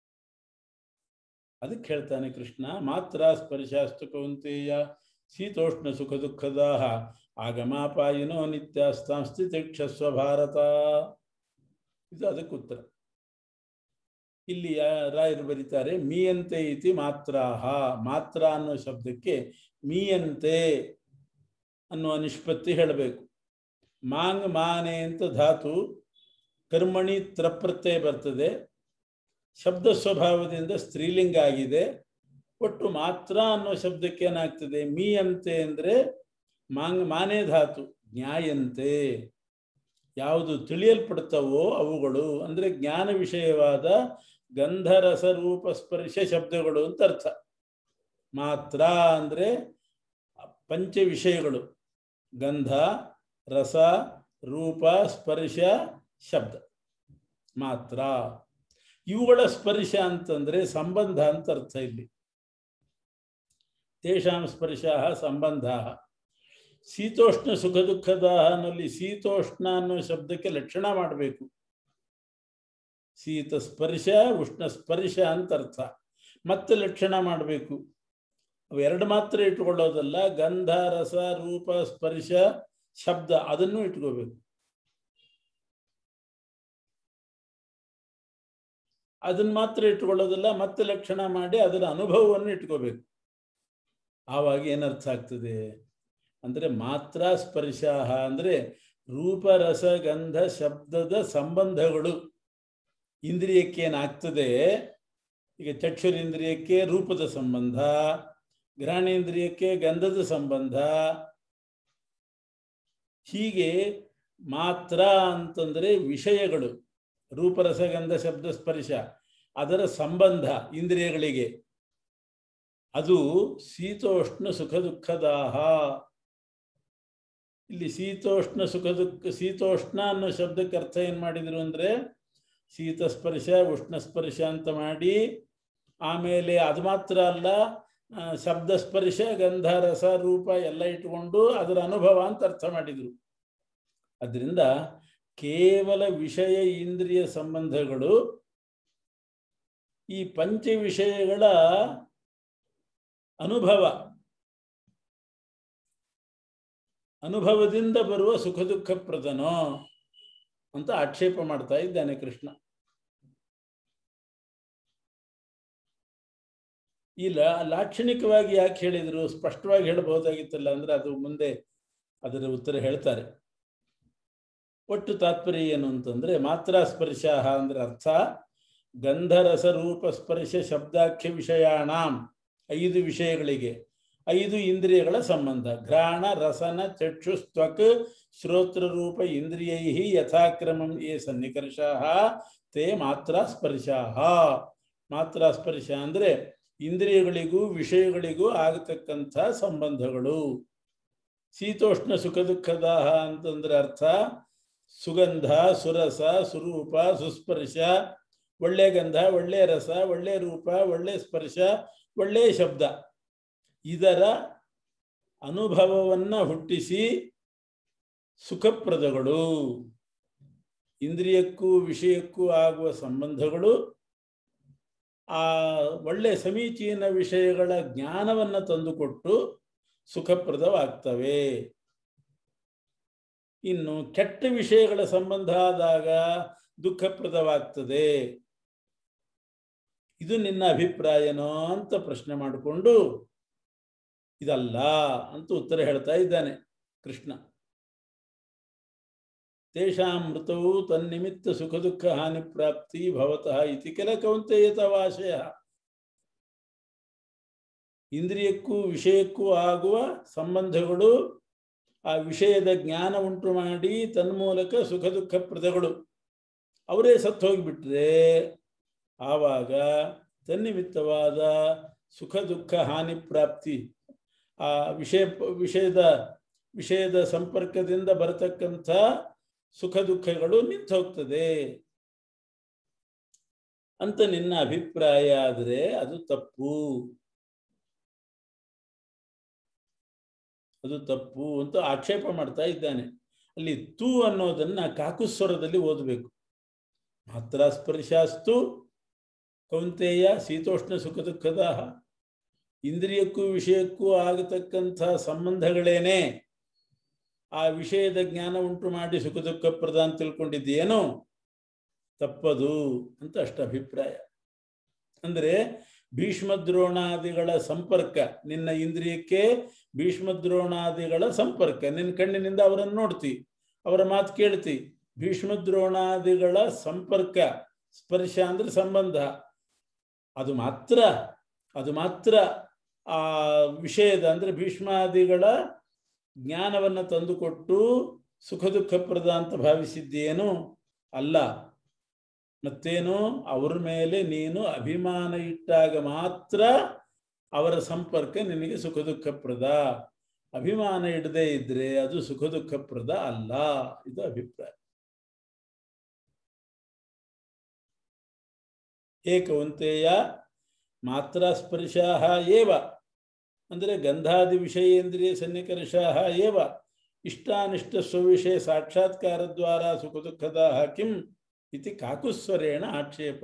Speaker 1: ಅದಕ್ಕೆ ಹೇಳ್ತಾನೆ ಕೃಷ್ಣ ಮಾತ್ರ ಸ್ಪರ್ಶಾಸ್ತು ಕೌಂತೆಯ ಶೀತೋಷ್ಣ ಸುಖ ದುಃಖದಾಹ ಆಗಮಾಪಾಯಿನೋ ನಿತ್ಯಸ್ತಾಂಸ್ಥಿತಿಕ್ಷಸ್ವ ಭಾರತ ಇದು ಅದಕ್ಕೆ ಉತ್ತರ ಇಲ್ಲಿ ರಾಯರು ಬರೀತಾರೆ ಮೀಯಂತೆ ಇತಿ ಮಾತ್ರಾಹ ಮಾತ್ರ ಅನ್ನೋ ಶಬ್ದಕ್ಕೆ ಮೀಯಂತೆ ಅನ್ನುವ ನಿಷ್ಪತ್ತಿ ಹೇಳಬೇಕು ಮಾಂಗ್ ಮಾನೆ ಅಂತ ಧಾತು ಕರ್ಮಣಿ ತ್ರಪ್ರತ್ಯಯ ಬರ್ತದೆ ಶಬ್ದ ಸ್ವಭಾವದಿಂದ ಸ್ತ್ರೀಲಿಂಗ ಆಗಿದೆ ಒಟ್ಟು ಮಾತ್ರ ಅನ್ನೋ ಶಬ್ದಕ್ಕೆ ಏನಾಗ್ತದೆ ಮೀಯಂತೆ ಅಂದರೆ ಮಾಂಗ್ ಮಾನೆ ಧಾತು ಜ್ಞಾಯಂತೆ ಯಾವುದು ತಿಳಿಯಲ್ಪಡ್ತವೋ ಅವುಗಳು ಅಂದರೆ ಜ್ಞಾನ ವಿಷಯವಾದ ಗಂಧರಸ ರೂಪ ಸ್ಪರ್ಶ ಶಬ್ದಗಳು ಅಂತ ಅರ್ಥ ಮಾತ್ರ ಅಂದರೆ ಪಂಚ ವಿಷಯಗಳು ಗಂಧ ರಸ ರೂಪ ಸ್ಪರ್ಶ ಶಬ್ದ ಮಾತ್ರ ಇವುಗಳ ಸ್ಪರ್ಶ ಅಂತಂದ್ರೆ ಸಂಬಂಧ ಅಂತ ಅರ್ಥ ಇಲ್ಲಿ ತೇಷಾಂ ಸ್ಪರ್ಶ ಸಂಬಂಧ ಶೀತೋಷ್ಣ ಸುಖ ದುಃಖದಾಹನಲ್ಲಿ ಶೀತೋಷ್ಣ ಅನ್ನೋ ಶಬ್ದಕ್ಕೆ ಲಕ್ಷಣ ಮಾಡಬೇಕು ಶೀತ ಸ್ಪರ್ಶ ಉಷ್ಣ ಸ್ಪರ್ಶ ಅಂತ ಅರ್ಥ ಮತ್ತೆ ಲಕ್ಷಣ ಮಾಡಬೇಕು ಅವೆರಡು ಮಾತ್ರ ಇಟ್ಕೊಳ್ಳೋದಲ್ಲ ಗಂಧ ರಸ ರೂಪ ಸ್ಪರ್ಶ ಶಬ್ದ ಅದನ್ನು ಇಟ್ಕೋಬೇಕು ಅದನ್ನ ಮಾತ್ರ ಇಟ್ಕೊಳ್ಳೋದಲ್ಲ ಮತ್ತೆ ಲಕ್ಷಣ ಮಾಡಿ ಅದರ ಅನುಭವವನ್ನು ಇಟ್ಕೋಬೇಕು ಆವಾಗ ಏನರ್ಥ ಆಗ್ತದೆ ಅಂದರೆ ಮಾತ್ರ ಸ್ಪರ್ಶ ಅಂದರೆ ರೂಪರಸ ಗಂಧ ಶಬ್ದದ ಸಂಬಂಧಗಳು ಇಂದ್ರಿಯಕ್ಕೆ ಏನಾಗ್ತದೆ ಈಗ ಚಕ್ಷುರಿಂದ್ರಿಯಕ್ಕೆ ರೂಪದ ಸಂಬಂಧ ಗ್ರಹಣೇಂದ್ರಿಯಕ್ಕೆ ಗಂಧದ ಸಂಬಂಧ ಹೀಗೆ ಮಾತ್ರ ಅಂತಂದರೆ ವಿಷಯಗಳು ರೂಪರಸಗಂಧ ಶಬ್ದ ಸ್ಪರ್ಶ ಅದರ ಸಂಬಂಧ ಇಂದ್ರಿಯಗಳಿಗೆ ಅದು ಶೀತೋಷ್ಣ ಸುಖ ದುಃಖದಾಹ ಇಲ್ಲಿ ಶೀತೋಷ್ಣ ಸುಖ ದುಃಖ ಶೀತೋಷ್ಣ ಅನ್ನೋ ಶಬ್ದಕ್ಕೆ ಅರ್ಥ ಏನು ಮಾಡಿದ್ರು ಅಂದರೆ ಶೀತ ಸ್ಪರ್ಶ ಉಷ್ಣ ಸ್ಪರ್ಶ ಅಂತ ಮಾಡಿ ಆಮೇಲೆ ಅದು ಮಾತ್ರ ಅಲ್ಲ ಶಬ್ದ ಸ್ಪರ್ಶ ಗಂಧ ರಸ ರೂಪ ಎಲ್ಲ ಇಟ್ಕೊಂಡು ಅದರ ಅನುಭವ ಅಂತ ಅರ್ಥ ಮಾಡಿದರು ಅದರಿಂದ ಕೇವಲ ವಿಷಯ ಇಂದ್ರಿಯ ಸಂಬಂಧಗಳು ಈ ಪಂಚ ವಿಷಯಗಳ ಅನುಭವ ಅನುಭವದಿಂದ ಬರುವ ಸುಖ ದುಃಖ ಪ್ರದನೋ ಅಂತ ಆಕ್ಷೇಪ ಮಾಡ್ತಾ ಇದ್ದಾನೆ ಕೃಷ್ಣ ಈ ಲಾಕ್ಷಣಿಕವಾಗಿ ಯಾಕೆ ಹೇಳಿದ್ರು ಸ್ಪಷ್ಟವಾಗಿ ಹೇಳಬಹುದಾಗಿತ್ತಲ್ಲ ಅಂದ್ರೆ ಅದು ಮುಂದೆ ಅದರ ಉತ್ತರ ಹೇಳ್ತಾರೆ ಒಟ್ಟು ತಾತ್ಪರ್ಯ ಏನು ಅಂತಂದ್ರೆ ಮಾತ್ರ ಸ್ಪರ್ಶ ಅಂದ್ರೆ ಅರ್ಥ ಗಂಧರಸ ರೂಪ ಸ್ಪರ್ಶ ಶಬ್ದಾಖ್ಯ ವಿಷಯಾಣಾಂ ಐದು ವಿಷಯಗಳಿಗೆ ಐದು ಇಂದ್ರಿಯಗಳ ಸಂಬಂಧ ಘ್ರಾಣ ರಸನ ಚಕ್ಷು ತ್ವಕ್ ಶ್ರೋತ್ರ ರೂಪ ಇಂದ್ರಿಯೈ ಯಥಾಕ್ರಮಂ ಯೇ ಸನ್ನಿಕರ್ಷ ತೇ ಮಾತ್ರ ಸ್ಪರ್ಶ ಮಾತ್ರ ಸ್ಪರ್ಶ ಅಂದ್ರೆ ಇಂದ್ರಿಯಗಳಿಗೂ ವಿಷಯಗಳಿಗೂ ಆಗತಕ್ಕಂಥ ಸಂಬಂಧಗಳು ಶೀತೋಷ್ಣ ಸುಖ ದುಃಖದಾಹ ಅಂತಂದ್ರೆ ಅರ್ಥ ಸುಗಂಧ ಸುರಸ ಸುರೂಪ ಸುಸ್ಪರ್ಶ ಒಳ್ಳೆ ಗಂಧ ಒಳ್ಳೆ ರಸ ಒಳ್ಳೆ ರೂಪ ಒಳ್ಳೆ ಸ್ಪರ್ಶ ಒಳ್ಳೆ ಶಬ್ದ ಇದರ ಅನುಭವವನ್ನ ಹುಟ್ಟಿಸಿ ಸುಖಪ್ರದಗಳು ಇಂದ್ರಿಯಕ್ಕೂ ವಿಷಯಕ್ಕೂ ಆಗುವ ಸಂಬಂಧಗಳು ಆ ಒಳ್ಳೆ ಸಮೀಚೀನ ವಿಷಯಗಳ ಜ್ಞಾನವನ್ನು ತಂದುಕೊಟ್ಟು ಸುಖಪ್ರದವಾಗ್ತವೆ ಇನ್ನು ಕೆಟ್ಟ ವಿಷಯಗಳ ಸಂಬಂಧ ಆದಾಗ ದುಃಖಪ್ರದವಾಗ್ತದೆ ಇದು ನಿನ್ನ ಅಭಿಪ್ರಾಯನೋ ಅಂತ ಪ್ರಶ್ನೆ ಮಾಡಿಕೊಂಡು ಇದಲ್ಲ ಅಂತ ಉತ್ತರ ಹೇಳ್ತಾ ಇದ್ದಾನೆ ಕೃಷ್ಣ ತೇಷಾಂ ಮೃತವು ತನ್ನಿಮಿತ್ತ ಸುಖ ದುಃಖ ಹಾನಿ ಪ್ರಾಪ್ತಿ ಭವತಃ ಇತಿ ಕೆಲ ಕೌಂತೆಯತವಾಶಯ ಇಂದ್ರಿಯಕ್ಕೂ ವಿಷಯಕ್ಕೂ ಆಗುವ ಸಂಬಂಧಗಳು ಆ ವಿಷಯದ ಜ್ಞಾನ ಉಂಟು ಮಾಡಿ ತನ್ಮೂಲಕ ಸುಖ ದುಃಖ ಪ್ರದಗಳು ಅವರೇ ಸತ್ತು ಹೋಗಿಬಿಟ್ರೆ ಆವಾಗ ತನ್ನಿಮಿತ್ತವಾದ ಸುಖ ದುಃಖ ಹಾನಿ ಪ್ರಾಪ್ತಿ ಆ ವಿಷಯ ವಿಷಯದ ವಿಷಯದ ಸಂಪರ್ಕದಿಂದ ಬರತಕ್ಕಂಥ ಸುಖ ದುಃಖಗಳು ನಿಂತು ಹೋಗ್ತದೆ ಅಂತ ನಿನ್ನ ಅಭಿಪ್ರಾಯ ಆದರೆ ಅದು ತಪ್ಪು ಅದು ತಪ್ಪು ಅಂತ ಆಕ್ಷೇಪ ಮಾಡ್ತಾ ಇದ್ದಾನೆ ಅಲ್ಲಿ ತು ಅನ್ನೋದನ್ನ ಕಾಕುಸ್ವರದಲ್ಲಿ ಓದಬೇಕು ಮಾತ್ರ ಸ್ಪರ್ಶಾಸ್ತು ಕೌಂತೆಯ ಶೀತೋಷ್ಣ ಸುಖ ದುಃಖದ ಇಂದ್ರಿಯಕ್ಕೂ ವಿಷಯಕ್ಕೂ ಆಗತಕ್ಕಂಥ ಸಂಬಂಧಗಳೇನೆ ಆ ವಿಷಯದ ಜ್ಞಾನ ಉಂಟು ಮಾಡಿ ಸುಖ ದುಃಖಪ್ರದ ಅಂತ ತಿಳ್ಕೊಂಡಿದ್ದೇನೋ ತಪ್ಪದು ಅಂತ ಅಷ್ಟ ಅಭಿಪ್ರಾಯ ಅಂದ್ರೆ ಭೀಷ್ಮದ್ರೋಣಾದಿಗಳ ಸಂಪರ್ಕ ನಿನ್ನ ಇಂದ್ರಿಯಕ್ಕೆ ಭೀಷ್ಮದ್ರೋಣಾದಿಗಳ ಸಂಪರ್ಕ ನಿನ್ನ ಕಣ್ಣಿನಿಂದ ಅವರನ್ನು ನೋಡ್ತಿ ಅವರ ಮಾತು ಕೇಳ್ತಿ ಭೀಷ್ಮದ್ರೋಣಾದಿಗಳ ಸಂಪರ್ಕ ಸ್ಪರ್ಶ ಅಂದ್ರೆ ಸಂಬಂಧ ಅದು ಮಾತ್ರ ಅದು ಮಾತ್ರ ಆ ವಿಷಯದ ಅಂದ್ರೆ ಭೀಷ್ಮಾದಿಗಳ ಜ್ಞಾನವನ್ನು ತಂದುಕೊಟ್ಟು ಸುಖ ದುಃಖಪ್ರದ ಅಂತ ಭಾವಿಸಿದ್ದೇನು ಅಲ್ಲ ಮತ್ತೇನು ಅವ್ರ ಮೇಲೆ ನೀನು ಅಭಿಮಾನ ಇಟ್ಟಾಗ ಮಾತ್ರ ಅವರ ಸಂಪರ್ಕ ನಿನಗೆ ಸುಖ ದುಃಖಪ್ರದ ಅಭಿಮಾನ ಇಡದೇ ಇದ್ರೆ ಅದು ಸುಖ ದುಃಖಪ್ರದ ಅಲ್ಲ ಇದು ಅಭಿಪ್ರಾಯ ಏಕವಂತೆಯ ಮಾತ್ರ ಸ್ಪರ್ಶಾಹ ಏವ ಅಂದರೆ ಗಂಧಾದಿ ವಿಷಯೇಂದ್ರಿಯ ಸನ್ನಿಕರ್ಷಾಹ ಏವ ಇಷ್ಟಾನಿಷ್ಟ ಸ್ವವಿಷಯ ಸಾಕ್ಷಾತ್ಕಾರದ್ವಾರ ಸುಖ ದುಃಖದ ಕಿಂ ಇತಿ ಕಾಕುಸ್ವರೇಣ ಆಕ್ಷೇಪ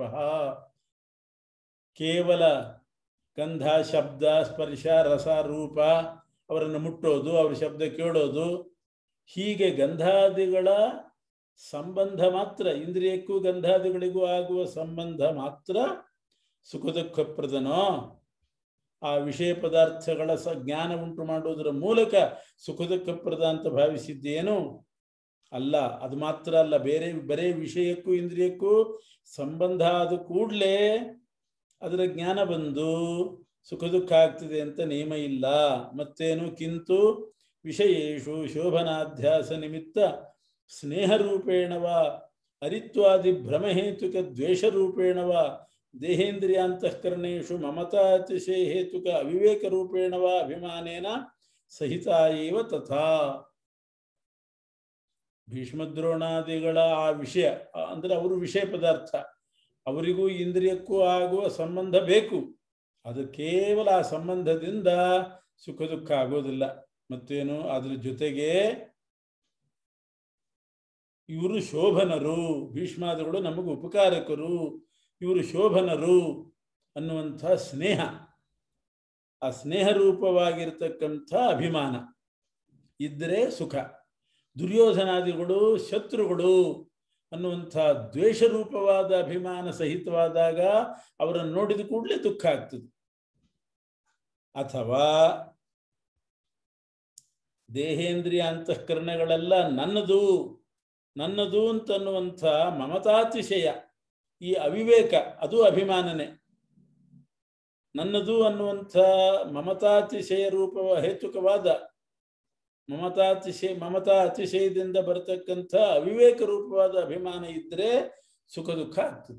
Speaker 1: ಕೇವಲ ಗಂಧ ಶಬ್ದ ಸ್ಪರ್ಶ ರಸ ರೂಪ ಅವರನ್ನು ಮುಟ್ಟೋದು ಅವರ ಶಬ್ದ ಕೇಳೋದು ಹೀಗೆ ಗಂಧಾದಿಗಳ ಸಂಬಂಧ ಮಾತ್ರ ಇಂದ್ರಿಯಕ್ಕೂ ಗಂಧಾದಿಗಳಿಗೂ ಆಗುವ ಸಂಬಂಧ ಮಾತ್ರ ಸುಖ ದುಃಖಪ್ರದನೋ ಆ ವಿಷಯ ಪದಾರ್ಥಗಳ ಸ ಜ್ಞಾನ ಉಂಟು ಮಾಡುವುದರ ಮೂಲಕ ಸುಖ ದುಃಖಪ್ರದ ಅಂತ ಭಾವಿಸಿದ್ದೇನು ಅಲ್ಲ ಅದು ಮಾತ್ರ ಅಲ್ಲ ಬೇರೆ ಬರೇ ವಿಷಯಕ್ಕೂ ಇಂದ್ರಿಯಕ್ಕೂ ಸಂಬಂಧ ಆದ ಕೂಡಲೇ ಅದರ ಜ್ಞಾನ ಬಂದು ಸುಖ ದುಃಖ ಆಗ್ತದೆ ಅಂತ ನಿಯಮ ಇಲ್ಲ ಮತ್ತೇನು ಕಿಂತು ವಿಷಯೇಶು ಶೋಭನಾಧ್ಯಾಸ ನಿಮಿತ್ತ ಸ್ನೇಹರೂಪೇಣವ ಅರಿತ್ವಾದಿ ಭ್ರಮಹೇತುಕ ದ್ವೇಷರೂಪೇಣವ ದೇಹೇಂದ್ರಿಯಾಂತಃಕರಣೇಶು ಮಮತಾತಿಶಯ ಹೇತುಕ ಅವಿವೇಕ ರೂಪೇಣವ ಅಭಿಮಾನೇನ ಸಹಿತ ಏವ ತಥಾ ಭೀಷ್ಮದ್ರೋಣಾದಿಗಳ ಆ ವಿಷಯ ಅಂದ್ರೆ ಅವರು ವಿಷಯ ಪದಾರ್ಥ ಅವರಿಗೂ ಇಂದ್ರಿಯಕ್ಕೂ ಆಗುವ ಸಂಬಂಧ ಬೇಕು ಅದು ಕೇವಲ ಆ ಸಂಬಂಧದಿಂದ ಸುಖ ದುಃಖ ಆಗೋದಿಲ್ಲ ಮತ್ತೇನು ಅದ್ರ ಜೊತೆಗೆ ಇವರು ಶೋಭನರು ಭೀಷ್ಮಾದಿಗಳು ನಮಗೆ ಉಪಕಾರಕರು ಇವರು ಶೋಭನರು ಅನ್ನುವಂಥ ಸ್ನೇಹ ಆ ಸ್ನೇಹ ರೂಪವಾಗಿರ್ತಕ್ಕಂಥ ಅಭಿಮಾನ ಇದ್ದರೆ ಸುಖ ದುರ್ಯೋಧನಾದಿಗಳು ಶತ್ರುಗಳು ಅನ್ನುವಂಥ ದ್ವೇಷ ರೂಪವಾದ ಅಭಿಮಾನ ಸಹಿತವಾದಾಗ ಅವರನ್ನು ನೋಡಿದ ಕೂಡಲೇ ದುಃಖ ಆಗ್ತದೆ ಅಥವಾ ದೇಹೇಂದ್ರಿಯ ಅಂತಃಕರಣಗಳೆಲ್ಲ ನನ್ನದು ನನ್ನದು ಅಂತನ್ನುವಂಥ ಮಮತಾತಿಶಯ ಈ ಅವಿವೇಕ ಅದು ಅಭಿಮಾನನೆ ನನ್ನದು ಅನ್ನುವಂಥ ಮಮತಾತಿಶಯ ರೂಪ ಹೇತುಕವಾದ ಮಮತಾತಿಶಯ ಮಮತಾ ಅತಿಶಯದಿಂದ ಬರತಕ್ಕಂಥ ಅವಿವೇಕ ರೂಪವಾದ ಅಭಿಮಾನ ಇದ್ರೆ ಸುಖ ದುಃಖ ಆಗ್ತದೆ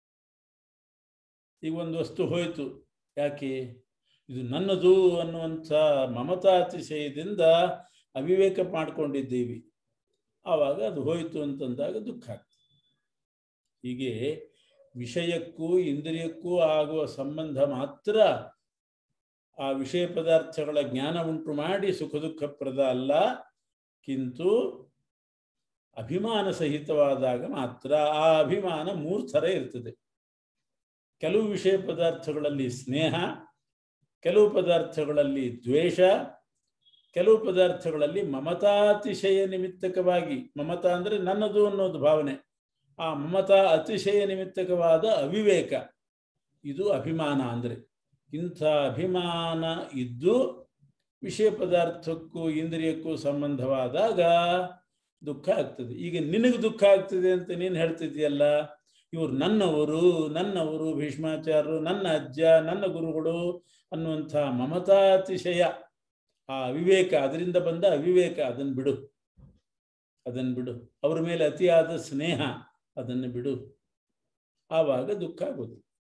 Speaker 1: ಈಗ ಒಂದು ವಸ್ತು ಹೋಯ್ತು ಯಾಕೆ ಇದು ನನ್ನದು ಅನ್ನುವಂಥ ಮಮತಾತಿಶಯದಿಂದ ಅವಿವೇಕ ಮಾಡ್ಕೊಂಡಿದ್ದೀವಿ ಆವಾಗ ಅದು ಹೋಯಿತು ಅಂತಂದಾಗ ದುಃಖ ಆಗ್ತದೆ ಹೀಗೆ ವಿಷಯಕ್ಕೂ ಇಂದ್ರಿಯಕ್ಕೂ ಆಗುವ ಸಂಬಂಧ ಮಾತ್ರ ಆ ವಿಷಯ ಪದಾರ್ಥಗಳ ಜ್ಞಾನ ಉಂಟು ಮಾಡಿ ಸುಖ ದುಃಖಪ್ರದ ಅಲ್ಲ ಕಿಂತು ಅಭಿಮಾನ ಸಹಿತವಾದಾಗ ಮಾತ್ರ ಆ ಅಭಿಮಾನ ಮೂರು ಥರ ಇರ್ತದೆ ಕೆಲವು ವಿಷಯ ಪದಾರ್ಥಗಳಲ್ಲಿ ಸ್ನೇಹ ಕೆಲವು ಪದಾರ್ಥಗಳಲ್ಲಿ ದ್ವೇಷ ಕೆಲವು ಪದಾರ್ಥಗಳಲ್ಲಿ ಮಮತಾತಿಶಯ ನಿಮಿತ್ತಕವಾಗಿ ಮಮತಾ ಅಂದರೆ ನನ್ನದು ಅನ್ನೋದು ಭಾವನೆ ಆ ಮಮತಾ ಅತಿಶಯ ನಿಮಿತ್ತಕವಾದ ಅವಿವೇಕ ಇದು ಅಭಿಮಾನ ಅಂದರೆ ಇಂಥ ಅಭಿಮಾನ ಇದ್ದು ವಿಷಯ ಪದಾರ್ಥಕ್ಕೂ ಇಂದ್ರಿಯಕ್ಕೂ ಸಂಬಂಧವಾದಾಗ ದುಃಖ ಆಗ್ತದೆ ಈಗ ನಿನಗೆ ದುಃಖ ಆಗ್ತದೆ ಅಂತ ನೀನು ಹೇಳ್ತಿದ್ಯಲ್ಲ ಇವರು ನನ್ನವರು ನನ್ನವರು ಭೀಷ್ಮಾಚಾರ್ಯರು ನನ್ನ ಅಜ್ಜ ನನ್ನ ಗುರುಗಳು ಅನ್ನುವಂಥ ಮಮತಾತಿಶಯ ಆ ಅವಿವೇಕ ಅದರಿಂದ ಬಂದ ಅವಿವೇಕ ಅದನ್ನು ಬಿಡು ಅದನ್ನು ಬಿಡು ಅವರ ಮೇಲೆ ಅತಿಯಾದ ಸ್ನೇಹ ಅದನ್ನು ಬಿಡು ಆವಾಗ ದುಃಖ ಆಗೋದು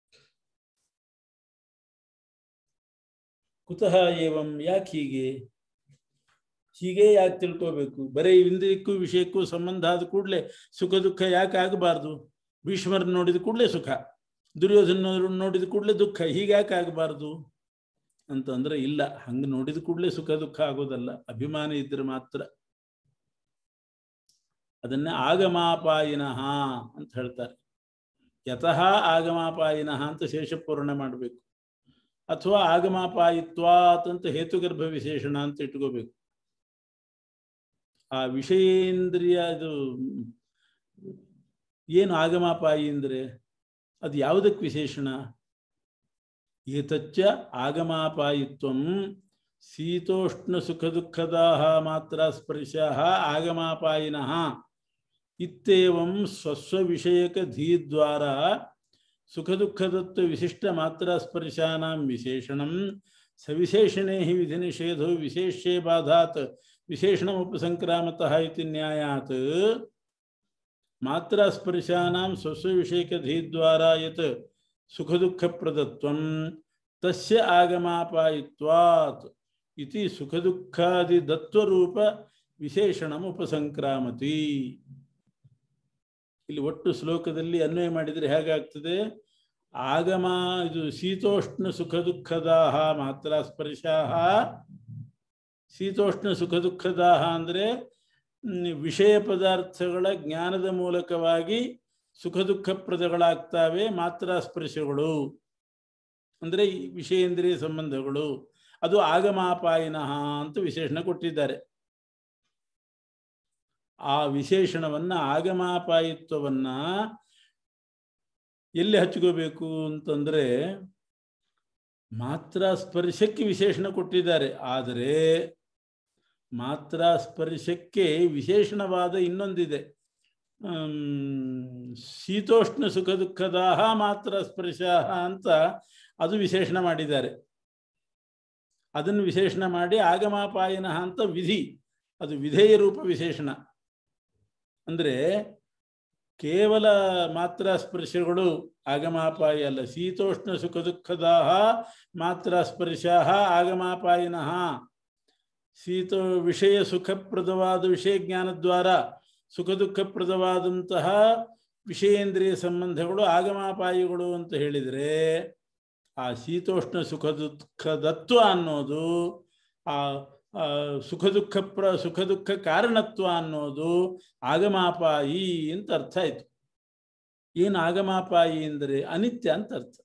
Speaker 1: ಕುತಃ ಏವಂ ಯಾಕೆ ಹೀಗೆ ಹೀಗೆ ಯಾಕೆ ತಿಳ್ಕೋಬೇಕು ಬರೀ ಇಂದ್ರಿಯಕ್ಕೂ ವಿಷಯಕ್ಕೂ ಸಂಬಂಧ ಆದ ಕೂಡಲೇ ಸುಖ ದುಃಖ ಯಾಕೆ ಆಗಬಾರ್ದು ಭೀಷ್ಮರನ್ನು ನೋಡಿದ ಕೂಡಲೇ ಸುಖ ದುರ್ಯೋಧನ ನೋಡಿದ ಕೂಡಲೇ ದುಃಖ ಹೀಗ್ಯಾಕೆ ಆಗಬಾರ್ದು ಅಂತಂದ್ರೆ ಇಲ್ಲ ಹಂಗೆ ನೋಡಿದ ಕೂಡಲೇ ಸುಖ ದುಃಖ ಆಗೋದಲ್ಲ ಅಭಿಮಾನ ಇದ್ರೆ ಮಾತ್ರ ಅದನ್ನೇ ಆಗಮಾಪಾಯಿನಃ ಅಂತ ಹೇಳ್ತಾರೆ ಯತಃ ಆಗಮಾಪಾಯಿನಃ ಅಂತ ಶೇಷಪೂರ್ಣ ಮಾಡಬೇಕು ಅಥವಾ ಆಗಮಾಪಾಯಿತ್ವಾತ್ ಅಂತ ಹೇತುಗರ್ಭ ವಿಶೇಷಣ ಅಂತ ಇಟ್ಕೋಬೇಕು ಆ ವಿಷಯೇಂದ್ರಿಯ ಅದು ಏನು ಆಗಮಾಪಾಯಿ ಅಂದರೆ ಅದು ಯಾವುದಕ್ಕೆ ವಿಶೇಷಣ ಏತಚ್ಚ ಆಗಮಾಪಾಯಿತ್ವಂ ಶೀತೋಷ್ಣ ಸುಖ ದುಃಖದಾಹ ಮಾತ್ರ ಸ್ಪರ್ಶಃ ಆಗಮಾಪಾಯಿನಃ ಇತ್ಯೇವಂ ಸ್ವಸ್ವ ವಿಷಯಕ ಧೀದ್ವಾರ ಸುಖ ದುಃಖದತ್ವ ವಿಶಿಷ್ಟ ಮಾತ್ರ ಸ್ಪರ್ಶಾನಾಂ ವಿಶೇಷಣಂ ಸವಿಶೇಷಣೇ ಹಿ ವಿಧಿ ನಿಷೇಧೋ ವಿಶೇಷ್ಯೇ ಬಾಧಾತ್ ವಿಶೇಷಣಮುಪಸಂಕ್ರಾಮತಃ ಇತಿ ನ್ಯಾಯಾತ್ ಮಾತ್ರ ಸ್ಪರ್ಶಾನಾಂ ಸ್ವಸ್ವ ವಿಷಯಕ ಧೀದ್ವಾರ ಯತ್ ಸುಖ ದುಃಖ ಪ್ರದತ್ವಂ ತಸ್ಯ ಆಗಮಾಪಾಯಿತ್ವಾತ್ ಇತಿ ಸುಖ ದುಃಖಾದಿ ದತ್ವರೂಪ ವಿಶೇಷಣಂ ಉಪಸಂಕ್ರಾಮತಿ ಇಲ್ಲಿ ಒಟ್ಟು ಶ್ಲೋಕದಲ್ಲಿ ಅನ್ವಯ ಮಾಡಿದರೆ ಹೇಗಾಗ್ತದೆ ಆಗಮ ಇದು ಶೀತೋಷ್ಣ ಸುಖ ದುಃಖದಾಹ ಮಾತ್ರ ಸ್ಪರ್ಶಾಹ ಶೀತೋಷ್ಣ ಸುಖ ದುಃಖದಾಹ ಅಂದರೆ ವಿಷಯ ಪದಾರ್ಥಗಳ ಜ್ಞಾನದ ಮೂಲಕವಾಗಿ ಸುಖ ದುಃಖ ಪ್ರದಗಳಾಗ್ತಾವೆ ಮಾತ್ರ ಸ್ಪರ್ಶಗಳು ಅಂದರೆ ವಿಷಯೇಂದ್ರಿಯ ಸಂಬಂಧಗಳು ಅದು ಆಗಮಾಪಾಯಿನಃ ಅಂತ ವಿಶೇಷಣ ಕೊಟ್ಟಿದ್ದಾರೆ ಆ ವಿಶೇಷಣವನ್ನ ಆಗಮಾಪಾಯಿತ್ವವನ್ನ ಎಲ್ಲಿ ಹಚ್ಕೋಬೇಕು ಅಂತಂದ್ರೆ ಮಾತ್ರ ಸ್ಪರ್ಶಕ್ಕೆ ವಿಶೇಷಣ ಕೊಟ್ಟಿದ್ದಾರೆ ಆದರೆ ಮಾತ್ರ ಸ್ಪರ್ಶಕ್ಕೆ ವಿಶೇಷಣವಾದ ಇನ್ನೊಂದಿದೆ ಶೀತೋಷ್ಣ ಸುಖ ದುಃಖದಾಹ ಮಾತ್ರ ಸ್ಪರ್ಶ ಅಂತ ಅದು ವಿಶೇಷಣ ಮಾಡಿದ್ದಾರೆ ಅದನ್ನು ವಿಶೇಷಣ ಮಾಡಿ ಆಗಮಾಪಾಯನ ಅಂತ ವಿಧಿ ಅದು ವಿಧೇಯ ರೂಪ ವಿಶೇಷಣ ಅಂದರೆ ಕೇವಲ ಮಾತ್ರ ಸ್ಪರ್ಶಗಳು ಆಗಮಾಪಾಯ ಅಲ್ಲ ಶೀತೋಷ್ಣ ಸುಖ ದುಃಖದಾಹ ಮಾತ್ರ ಸ್ಪರ್ಶ ಆಗಮಾಪಾಯಿನಃ ಶೀತ ವಿಷಯ ಸುಖಪ್ರದವಾದ ವಿಷಯ ಜ್ಞಾನದ್ವಾರ ಸುಖ ದುಃಖಪ್ರದವಾದಂತಹ ವಿಷಯೇಂದ್ರಿಯ ಸಂಬಂಧಗಳು ಆಗಮಾಪಾಯಿಗಳು ಅಂತ ಹೇಳಿದರೆ ಆ ಶೀತೋಷ್ಣ ಸುಖ ದುಃಖದತ್ವ ಅನ್ನೋದು ಆ ಸುಖ ದುಃಖ ಪ್ರ ಸುಖ ದುಃಖ ಕಾರಣತ್ವ ಅನ್ನೋದು ಆಗಮಾಪಾಯಿ ಅಂತ ಅರ್ಥ ಆಯ್ತು ಏನು ಆಗಮಾಪಾಯಿ ಅಂದರೆ ಅನಿತ್ಯ ಅಂತ ಅರ್ಥ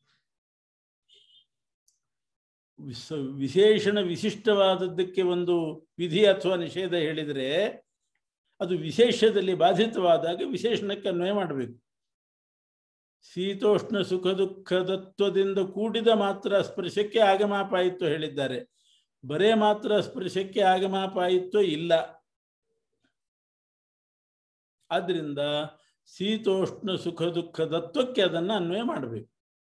Speaker 1: ವಿಸ ವಿಶೇಷಣ ವಿಶಿಷ್ಟವಾದದ್ದಕ್ಕೆ ಒಂದು ವಿಧಿ ಅಥವಾ ನಿಷೇಧ ಹೇಳಿದರೆ ಅದು ವಿಶೇಷದಲ್ಲಿ ಬಾಧಿತವಾದಾಗ ವಿಶೇಷಣಕ್ಕೆ ಅನ್ವಯ ಮಾಡಬೇಕು ಶೀತೋಷ್ಣ ಸುಖ ದುಃಖದತ್ವದಿಂದ ಕೂಡಿದ ಮಾತ್ರ ಸ್ಪರ್ಶಕ್ಕೆ ಆಗಮಾಪಾಯಿತ್ವ ಹೇಳಿದ್ದಾರೆ ಬರೇ ಮಾತ್ರ ಸ್ಪರ್ಶಕ್ಕೆ ಆಗಮಾಪಾಯಿತ್ವ ಇಲ್ಲ ಆದ್ರಿಂದ ಶೀತೋಷ್ಣ ಸುಖ ದುಃಖದತ್ವಕ್ಕೆ ಅದನ್ನು ಅನ್ವಯ ಮಾಡಬೇಕು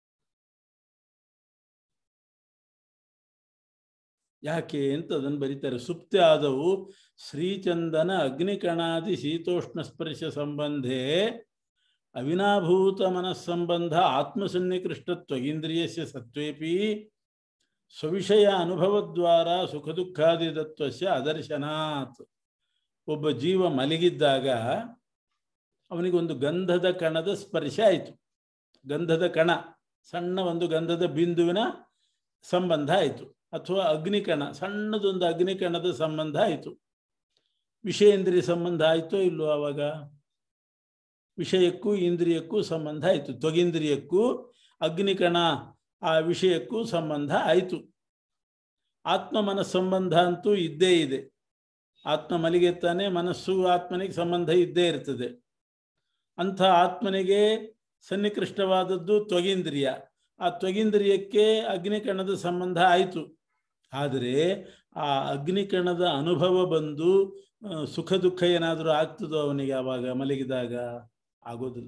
Speaker 1: ಯಾಕೆ ಅಂತ ಅದನ್ನು ಬರೀತಾರೆ ಸುಪ್ತಿ ಆದವು ಶ್ರೀಚಂದನ ಅಗ್ನಿಕಣಾದಿ ಶೀತೋಷ್ಣ ಸ್ಪರ್ಶ ಸಂಬಂಧೇ ಅವಿನಾಭೂತ ಮನಸ್ಸಂಬಂಧ ಆತ್ಮಸನ್ನಿಕೃಷ್ಟತ್ವ ಇಂದ್ರಿಯಸ್ಯ ಸತ್ವೇಪಿ ಸ್ವವಿಷಯ ಅನುಭವದ್ವಾರ ಸುಖ ದುಃಖಾದಿ ತತ್ವಸ್ಯ ಅದರ್ಶನಾತ್ ಒಬ್ಬ ಜೀವ ಮಲಗಿದ್ದಾಗ ಅವನಿಗೊಂದು ಗಂಧದ ಕಣದ ಸ್ಪರ್ಶ ಆಯಿತು ಗಂಧದ ಕಣ ಸಣ್ಣ ಒಂದು ಗಂಧದ ಬಿಂದುವಿನ ಸಂಬಂಧ ಆಯಿತು ಅಥವಾ ಅಗ್ನಿಕಣ ಸಣ್ಣದೊಂದು ಅಗ್ನಿಕಣದ ಸಂಬಂಧ ಆಯಿತು ವಿಷಯೇಂದ್ರಿಯ ಸಂಬಂಧ ಆಯ್ತೋ ಇಲ್ಲೋ ಆವಾಗ ವಿಷಯಕ್ಕೂ ಇಂದ್ರಿಯಕ್ಕೂ ಸಂಬಂಧ ಆಯಿತು ತ್ವಗೇಂದ್ರಿಯಕ್ಕೂ ಅಗ್ನಿಕಣ ಆ ವಿಷಯಕ್ಕೂ ಸಂಬಂಧ ಆಯಿತು ಆತ್ಮ ಮನಸ್ ಸಂಬಂಧ ಅಂತೂ ಇದ್ದೇ ಇದೆ ಆತ್ಮ ಮಲಿಗೆತ್ತಾನೆ ಮನಸ್ಸು ಆತ್ಮನಿಗೆ ಸಂಬಂಧ ಇದ್ದೇ ಇರ್ತದೆ ಅಂಥ ಆತ್ಮನಿಗೆ ಸನ್ನಿಕೃಷ್ಟವಾದದ್ದು ತ್ವಗೇಂದ್ರಿಯ ಆ ತ್ವಗೇಂದ್ರಿಯಕ್ಕೆ ಅಗ್ನಿಕಣದ ಸಂಬಂಧ ಆಯಿತು ಆದರೆ ಆ ಅಗ್ನಿಕಣದ ಅನುಭವ ಬಂದು ಆ, ಸುಖ ದುಃಖ ಏನಾದರೂ ಆಗ್ತದೋ ಅವನಿಗೆ ಆವಾಗ ಮಲಗಿದಾಗ ಆಗೋದಿಲ್ಲ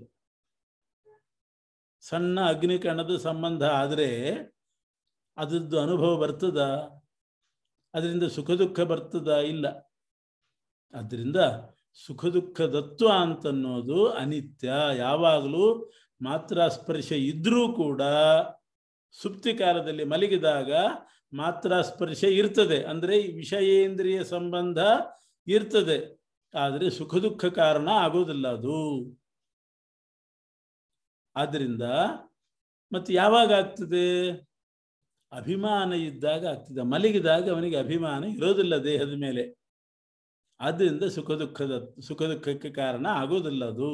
Speaker 1: ಸಣ್ಣ ಅಗ್ನಿಕಣದ ಸಂಬಂಧ ಆದರೆ ಅದರದ್ದು ಅನುಭವ ಬರ್ತದ ಅದರಿಂದ ಸುಖ ದುಃಖ ಬರ್ತದ ಇಲ್ಲ ಆದ್ದರಿಂದ ಸುಖ ದುಃಖದತ್ವ ಅಂತನ್ನೋದು ಅನಿತ್ಯ ಯಾವಾಗಲೂ ಮಾತ್ರ ಸ್ಪರ್ಶ ಇದ್ರೂ ಕೂಡ ಸುಪ್ತಿ ಕಾಲದಲ್ಲಿ ಮಲಗಿದಾಗ ಮಾತ್ರ ಸ್ಪರ್ಶ ಇರ್ತದೆ ಅಂದರೆ ವಿಷಯೇಂದ್ರಿಯ ಸಂಬಂಧ ಇರ್ತದೆ ಆದರೆ ಸುಖ ದುಃಖ ಕಾರಣ ಆಗೋದಿಲ್ಲ ಅದು ಆದ್ದರಿಂದ ಮತ್ತೆ ಯಾವಾಗ ಆಗ್ತದೆ ಅಭಿಮಾನ ಇದ್ದಾಗ ಆಗ್ತದೆ ಮಲಗಿದಾಗ ಅವನಿಗೆ ಅಭಿಮಾನ ಇರೋದಿಲ್ಲ ದೇಹದ ಮೇಲೆ ಆದ್ದರಿಂದ ಸುಖ ದುಃಖದ ಸುಖ ದುಃಖಕ್ಕೆ ಕಾರಣ ಆಗೋದಿಲ್ಲ ಅದು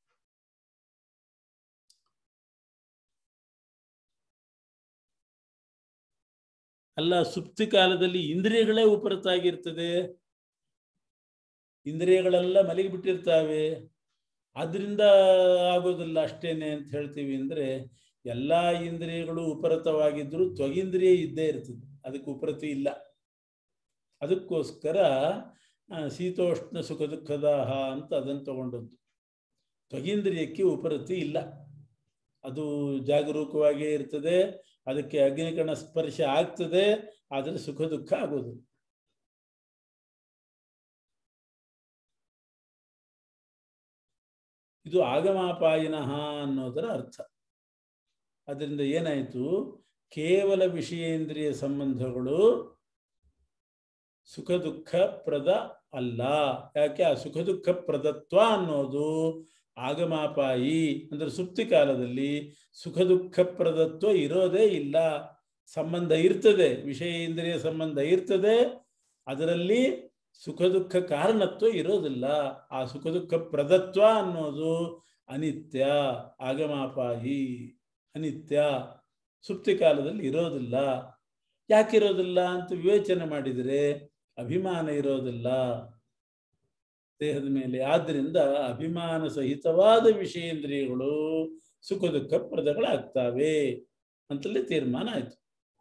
Speaker 1: ಅಲ್ಲ ಸುಪ್ತಿ ಕಾಲದಲ್ಲಿ ಇಂದ್ರಿಯಗಳೇ ಉಪರತಾಗಿರ್ತದೆ ಇಂದ್ರಿಯಗಳೆಲ್ಲ ಮಲಗಿಬಿಟ್ಟಿರ್ತಾವೆ ಆದ್ರಿಂದ ಆಗೋದಿಲ್ಲ ಅಷ್ಟೇನೆ ಅಂತ ಹೇಳ್ತೀವಿ ಅಂದ್ರೆ ಎಲ್ಲ ಇಂದ್ರಿಯಗಳು ಉಪರತವಾಗಿದ್ದರೂ ತ್ವಗೇಂದ್ರಿಯ ಇದ್ದೇ ಇರ್ತದೆ ಅದಕ್ಕೆ ಉಪರತಿ ಇಲ್ಲ ಅದಕ್ಕೋಸ್ಕರ ಆ, ಶೀತೋಷ್ಣ ಸುಖ ದುಃಖದಾಹ ಅಂತ ಅದನ್ನು ತಗೊಂಡದ್ದು ತ್ವಗೇಂದ್ರಿಯಕ್ಕೆ ಉಪರತಿ ಇಲ್ಲ ಅದು ಜಾಗರೂಕವಾಗೇ ಇರ್ತದೆ ಅದಕ್ಕೆ ಅಗ್ನಿಕಣ ಸ್ಪರ್ಶ ಆಗ್ತದೆ ಆದರೆ ಸುಖ ದುಃಖ ಆಗೋದು ಇದು ಆಗಮಾಪಾಯಿನಃ ಅನ್ನೋದರ ಅರ್ಥ ಅದರಿಂದ ಏನಾಯಿತು ಕೇವಲ ವಿಷಯೇಂದ್ರಿಯ ಸಂಬಂಧಗಳು ಸುಖ ದುಃಖ ಪ್ರದ ಅಲ್ಲ ಯಾಕೆ ಆ ಸುಖ ದುಃಖ ಪ್ರದತ್ವ ಅನ್ನೋದು ಆಗಮಾಪಾಯಿ ಅಂದ್ರೆ ಸುಪ್ತಿ ಕಾಲದಲ್ಲಿ ಸುಖ ದುಃಖ ಪ್ರದತ್ವ ಇರೋದೇ ಇಲ್ಲ ಸಂಬಂಧ ಇರ್ತದೆ ವಿಷಯೇಂದ್ರಿಯ ಸಂಬಂಧ ಇರ್ತದೆ ಅದರಲ್ಲಿ ಸುಖ ದುಃಖ ಕಾರಣತ್ವ ಇರೋದಿಲ್ಲ ಆ ಸುಖ ದುಃಖ ಪ್ರದತ್ವ ಅನ್ನೋದು ಅನಿತ್ಯ ಆಗಮಾಪಾಯಿ ಅನಿತ್ಯ ಸುಪ್ತಿ ಕಾಲದಲ್ಲಿ ಇರೋದಿಲ್ಲ ಯಾಕಿರೋದಿಲ್ಲ ಅಂತ ವಿವೇಚನೆ ಮಾಡಿದರೆ ಅಭಿಮಾನ ಇರೋದಿಲ್ಲ ದೇಹದ ಮೇಲೆ ಆದ್ದರಿಂದ ಅಭಿಮಾನ ಸಹಿತವಾದ ವಿಷಯೇಂದ್ರಿಯಗಳು ಸುಖ ದುಃಖ ಪ್ರದಗಳಾಗ್ತವೆ ಅಂತಲೇ ತೀರ್ಮಾನ ಆಯ್ತು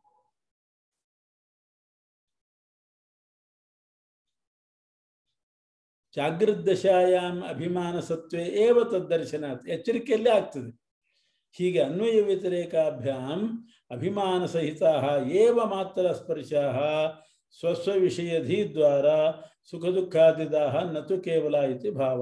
Speaker 1: ಜಾಗೃದ್ದಶಾಯಾಮ್ ಅಭಿಮಾನ ಸತ್ವೇ ಏವ ತದ್ದರ್ಶನ ಎಚ್ಚರಿಕೆಯಲ್ಲೇ ಆಗ್ತದೆ ಹೀಗೆ ಅನ್ವಯ ವ್ಯತಿರೇಕಾಭ್ಯಾಂ ಅಭಿಮಾನ ಸಹಿತ ಏವ ಮಾತ್ರ ಸ್ಪರ್ಶ ಸ್ವಸ್ವ ವಿಷಯಧಿ ದ್ವಾರ ಸುಖ ದುಃಖಾದಿದಾಹ ನತು ಕೇವಲ ಇತಿ ಭಾವ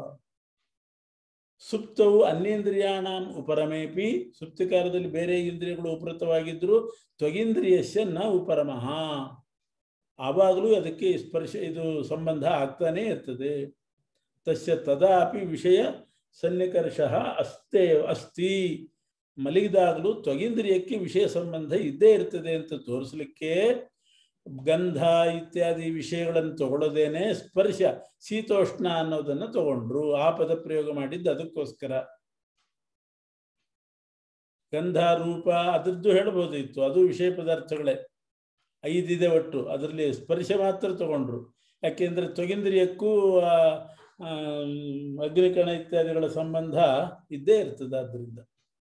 Speaker 1: ಸುಪ್ತವು ಅನ್ಯೇಂದ್ರಿಯಾಣಾಂ ಉಪರಮೇಪಿ ಸುಪ್ತಿಕಾಲದಲ್ಲಿ ಬೇರೆ ಇಂದ್ರಿಯಗಳು ಉಪೃತವಾಗಿದ್ದರೂ ತ್ವಗೇಂದ್ರಿಯಸ್ಯ ನ ಉಪರಮಃ ಆವಾಗಲೂ ಅದಕ್ಕೆ ಸ್ಪರ್ಶ ಇದು ಸಂಬಂಧ ಆಗ್ತಾನೇ ಇರ್ತದೆ ತಸ್ಯ ತದಾಪಿ ವಿಷಯ ಸನ್ನಿಕರ್ಷ ಅಸ್ತೇ ಅಸ್ತಿ ಮಲಗಿದಾಗಲೂ ತ್ವಗೇಂದ್ರಿಯಕ್ಕೆ ವಿಷಯ ಸಂಬಂಧ ಇದ್ದೇ ಇರ್ತದೆ ಅಂತ ತೋರಿಸ್ಲಿಕ್ಕೆ ಗಂಧ ಇತ್ಯಾದಿ ವಿಷಯಗಳನ್ನು ತಗೊಳ್ಳೋದೇನೆ ಸ್ಪರ್ಶ ಶೀತೋಷ್ಣ ಅನ್ನೋದನ್ನು ತಗೊಂಡ್ರು ಆ ಪದ ಪ್ರಯೋಗ ಮಾಡಿದ್ದು ಅದಕ್ಕೋಸ್ಕರ ಗಂಧ ರೂಪ ಅದರದ್ದು ಹೇಳ್ಬೋದಿತ್ತು ಅದು ವಿಷಯ ಪದಾರ್ಥಗಳೇ ಐದಿದೆ ಒಟ್ಟು ಅದರಲ್ಲಿ ಸ್ಪರ್ಶ ಮಾತ್ರ ತಗೊಂಡ್ರು ಯಾಕೆಂದ್ರೆ ತ್ವಗೇಂದ್ರಿಯಕ್ಕೂ ಆ, ಆ, ಅಗ್ನಿಕಣ ಇತ್ಯಾದಿಗಳ ಸಂಬಂಧ ಇದ್ದೇ ಇರ್ತದೆ ಆದ್ದರಿಂದ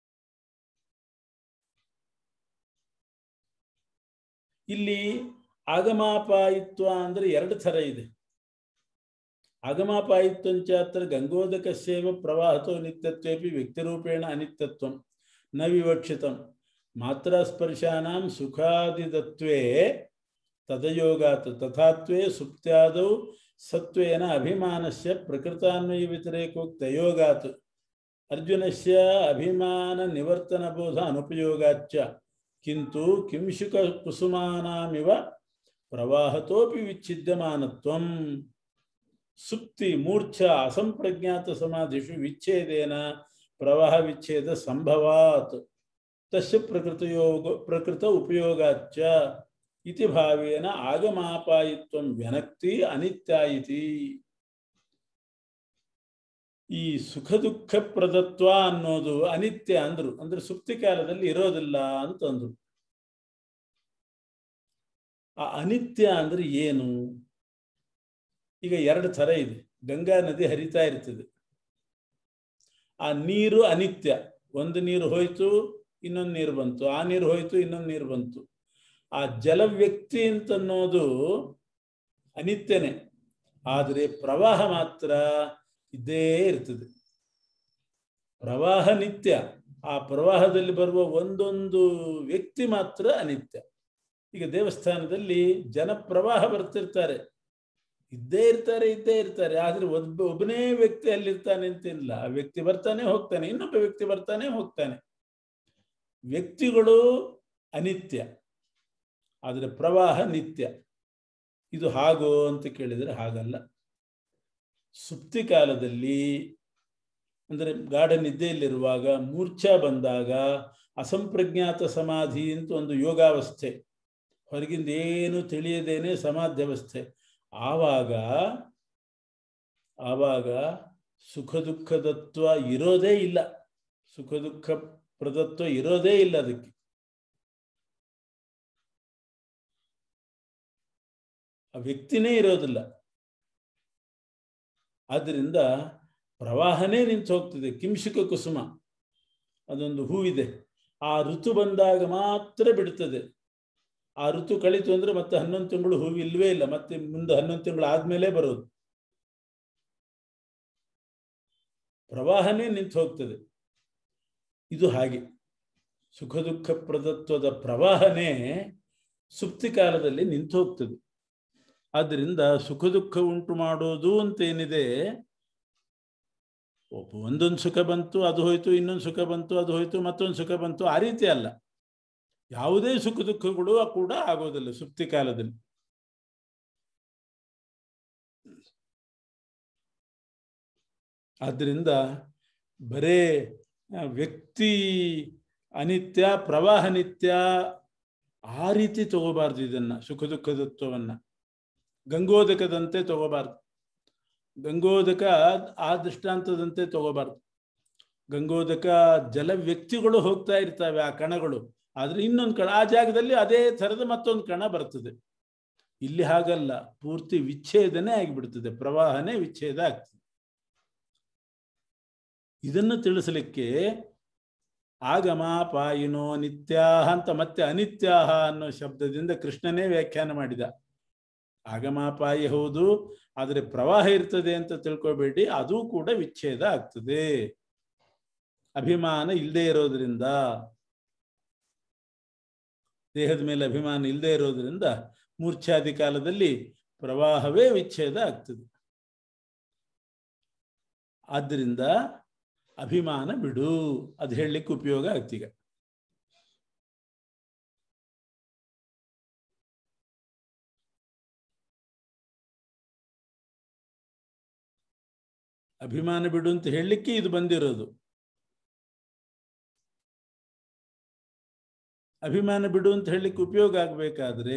Speaker 1: ಇಲ್ಲಿ ಆಗಮಾಪಾಯಿತ್ವ ಅಂದ್ರೆ ಎರಡು ಥರ ಇದೆ ಆಗಮಾಪಾಯಿತ್ವಂಚ ಅತ್ರ ಗಂಗೋದಕಸ್ಯೇವ ಪ್ರವಾಹತೋ ನಿತ್ಯತ್ವೇಪಿ ವ್ಯಕ್ತಿರೂಪೇಣ ಅನಿತ್ಯತ್ವಂ ನ ವಿವಕ್ಷಿತಂ ಮಾತ್ರ ಸ್ಪರ್ಶಾನಾಂ ಸುಖಾದಿದತ್ವೇ ತದಯೋಗಾತ್ ತಥಾತ್ವೇ ಸುಪ್ತ್ಯಾದೌ ಸತ್ವೇನ ಅಭಿಮಾನಸ್ಯ ಪ್ರಕೃತಾನ್ವಯ ವ್ಯತಿರೇಕೋಕ್ತಯೋಗಾತ್ ಅರ್ಜುನಸ್ಯ ಅಭಿಮಾನ ನಿವರ್ತನ ಬೋಧ ಅನುಪಯೋಗಾಚ್ಚ ಕಿಂತು ಕಿಂಶುಕ ಕುಸುಮಾನಾಮಿವ ಪ್ರವಾಹತೋಪಿ ವಿಚ್ಛಿದ್ಯಮಾನತ್ವಂ ಸುಪ್ತಿ ಮೂರ್ಛ ಅಸಂಪ್ರಜ್ಞಾತ ಸಮಾಧಿಷು ವಿಚ್ಛೇದೇನ ಪ್ರವಾಹ ವಿಚ್ಛೇದ ಸಂಭವಾತ್ ತಸ್ಯ ಪ್ರಕೃತಯೋಗ ಪ್ರಕೃತ ಉಪಯೋಗಾಚ್ಚ ಇತಿ ಭಾವೇನ ಆಗಮಾಪಾಯಿತ್ವ ವ್ಯನಕ್ತಿ ಅನಿತ್ಯ ಇತಿ ಈ ಸುಖ ದುಃಖ ಪ್ರದತ್ವ ಅನ್ನೋದು ಅನಿತ್ಯ ಅಂದ್ರು ಅಂದ್ರೆ ಸುಪ್ತಿ ಕಾಲದಲ್ಲಿ ಇರೋದಿಲ್ಲ ಅಂತಂದ್ರು ಆ ಅನಿತ್ಯ ಅಂದ್ರೆ ಏನು ಈಗ ಎರಡು ಥರ ಇದೆ ಗಂಗಾ ನದಿ ಹರಿತಾ ಇರ್ತದೆ ಆ ನೀರು ಅನಿತ್ಯ ಒಂದು ನೀರು ಹೋಯ್ತು ಇನ್ನೊಂದು ನೀರು ಬಂತು ಆ ನೀರು ಹೋಯ್ತು ಇನ್ನೊಂದು ನೀರು ಬಂತು ಆ ಜಲವ್ಯಕ್ತಿ ಅಂತನ್ನೋದು ಅನಿತ್ಯನೇ ಆದರೆ ಪ್ರವಾಹ ಮಾತ್ರ ಇದ್ದೇ ಇರ್ತದೆ ಪ್ರವಾಹ ನಿತ್ಯ ಆ ಪ್ರವಾಹದಲ್ಲಿ ಬರುವ ಒಂದೊಂದು ವ್ಯಕ್ತಿ ಮಾತ್ರ ಅನಿತ್ಯ ಈಗ ದೇವಸ್ಥಾನದಲ್ಲಿ ಜನ ಪ್ರವಾಹ ಬರ್ತಿರ್ತಾರೆ ಇದ್ದೇ ಇರ್ತಾರೆ ಇದ್ದೇ ಇರ್ತಾರೆ ಆದ್ರೆ ಒಬ್ಬ ಒಬ್ಬನೇ ವ್ಯಕ್ತಿ ಅಲ್ಲಿರ್ತಾನೆ ಅಂತಿಲ್ಲ ಆ ವ್ಯಕ್ತಿ ಬರ್ತಾನೆ ಹೋಗ್ತಾನೆ ಇನ್ನೊಬ್ಬ ವ್ಯಕ್ತಿ ಬರ್ತಾನೆ ಹೋಗ್ತಾನೆ ವ್ಯಕ್ತಿಗಳು ಅನಿತ್ಯ ಆದರೆ ಪ್ರವಾಹ ನಿತ್ಯ ಇದು ಹಾಗೋ ಅಂತ ಕೇಳಿದರೆ ಹಾಗಲ್ಲ ಸುಪ್ತಿ ಕಾಲದಲ್ಲಿ ಅಂದರೆ ಗಾಢ ನಿದ್ದೆಯಲ್ಲಿರುವಾಗ ಮೂರ್ಛಾ ಬಂದಾಗ ಅಸಂಪ್ರಜ್ಞಾತ ಸಮಾಧಿ ಅಂತ ಒಂದು ಯೋಗಾವಸ್ಥೆ ಹೊರಗಿಂದ ಏನು ತಿಳಿಯದೇನೆ ಸಮಾಧ್ಯವಸ್ಥೆ ಆವಾಗ ಆವಾಗ ಸುಖ ದುಃಖದತ್ವ ಇರೋದೇ ಇಲ್ಲ ಸುಖ ದುಃಖ ಪ್ರದತ್ವ ಇರೋದೇ ಇಲ್ಲ ಅದಕ್ಕೆ ಆ ವ್ಯಕ್ತಿನೇ ಇರೋದಿಲ್ಲ ಆದ್ದರಿಂದ ಪ್ರವಾಹನೇ ನಿಂತು ಹೋಗ್ತದೆ ಕಿಂಶುಕ ಕುಸುಮ ಅದೊಂದು ಹೂವಿದೆ ಆ ಋತು ಬಂದಾಗ ಮಾತ್ರ ಬಿಡುತ್ತದೆ ಆ ಋತು ಕಳಿತು ಅಂದ್ರೆ ಮತ್ತೆ ಹನ್ನೊಂದು ತಿಂಗಳು ಹೂವು ಇಲ್ವೇ ಇಲ್ಲ ಮತ್ತೆ ಮುಂದೆ ಹನ್ನೊಂದು ತಿಂಗಳು ಆದ್ಮೇಲೆ ಬರೋದು ಪ್ರವಾಹನೇ ನಿಂತು ಹೋಗ್ತದೆ ಇದು ಹಾಗೆ ಸುಖ ದುಃಖ ಪ್ರದತ್ವದ ಪ್ರವಾಹನೇ ಸುಪ್ತಿ ಕಾಲದಲ್ಲಿ ನಿಂತು ಹೋಗ್ತದೆ ಆದ್ದರಿಂದ ಸುಖ ದುಃಖ ಉಂಟು ಮಾಡೋದು ಅಂತ ಏನಿದೆ ಒಬ್ಬ ಒಂದೊಂದು ಸುಖ ಬಂತು ಅದು ಹೋಯ್ತು ಇನ್ನೊಂದು ಸುಖ ಬಂತು ಅದು ಹೋಯ್ತು ಮತ್ತೊಂದು ಸುಖ ಬಂತು ಆ ರೀತಿ ಅಲ್ಲ ಯಾವುದೇ ಸುಖ ದುಃಖಗಳು ಕೂಡ ಆಗೋದಿಲ್ಲ ಸುಪ್ತಿ ಕಾಲದಲ್ಲಿ ಆದ್ದರಿಂದ ಬರೇ ವ್ಯಕ್ತಿ ಅನಿತ್ಯ ಪ್ರವಾಹ ನಿತ್ಯ ಆ ರೀತಿ ತಗೋಬಾರ್ದು ಇದನ್ನ ಸುಖ ದುಃಖದತ್ವವನ್ನ ಗಂಗೋದಕದಂತೆ ತಗೋಬಾರ್ದು ಗಂಗೋದಕ ಆ ದೃಷ್ಟಾಂತದಂತೆ ತಗೋಬಾರ್ದು ಗಂಗೋದಕ ಜಲ ವ್ಯಕ್ತಿಗಳು ಹೋಗ್ತಾ ಇರ್ತವೆ ಆ ಕಣಗಳು ಆದ್ರೆ ಇನ್ನೊಂದು ಕಣ ಆ ಜಾಗದಲ್ಲಿ ಅದೇ ಥರದ ಮತ್ತೊಂದು ಕಣ ಬರ್ತದೆ ಇಲ್ಲಿ ಹಾಗಲ್ಲ ಪೂರ್ತಿ ವಿಚ್ಛೇದನೆ ಆಗಿಬಿಡ್ತದೆ ಪ್ರವಾಹನೇ ವಿಚ್ಛೇದ ಆಗ್ತದೆ ಇದನ್ನು ತಿಳಿಸಲಿಕ್ಕೆ ಆಗಮ ಪಾಯಿನೋ ನಿತ್ಯಾಹ ಅಂತ ಮತ್ತೆ ಅನಿತ್ಯಾಹ ಅನ್ನೋ ಶಬ್ದದಿಂದ ಕೃಷ್ಣನೇ ವ್ಯಾಖ್ಯಾನ ಮಾಡಿದ ಆಗಮಾಪಾಯಿ ಹೌದು ಆದರೆ ಪ್ರವಾಹ ಇರ್ತದೆ ಅಂತ ತಿಳ್ಕೊಬೇಡಿ ಅದು ಕೂಡ ವಿಚ್ಛೇದ ಆಗ್ತದೆ ಅಭಿಮಾನ ಇಲ್ಲದೆ ಇರೋದ್ರಿಂದ ದೇಹದ ಮೇಲೆ ಅಭಿಮಾನ ಇಲ್ಲದೆ ಇರೋದ್ರಿಂದ ಮೂರ್ಛಾದಿ ಕಾಲದಲ್ಲಿ ಪ್ರವಾಹವೇ ವಿಚ್ಛೇದ ಆಗ್ತದೆ ಆದ್ದರಿಂದ ಅಭಿಮಾನ ಬಿಡು ಅದು ಹೇಳಲಿಕ್ಕೆ ಉಪಯೋಗ ಆಗ್ತೀಗ ಅಭಿಮಾನ ಬಿಡು ಅಂತ ಹೇಳಲಿಕ್ಕೆ ಇದು ಬಂದಿರೋದು ಅಭಿಮಾನ ಬಿಡು ಅಂತ ಹೇಳಲಿಕ್ಕೆ ಉಪಯೋಗ ಆಗಬೇಕಾದ್ರೆ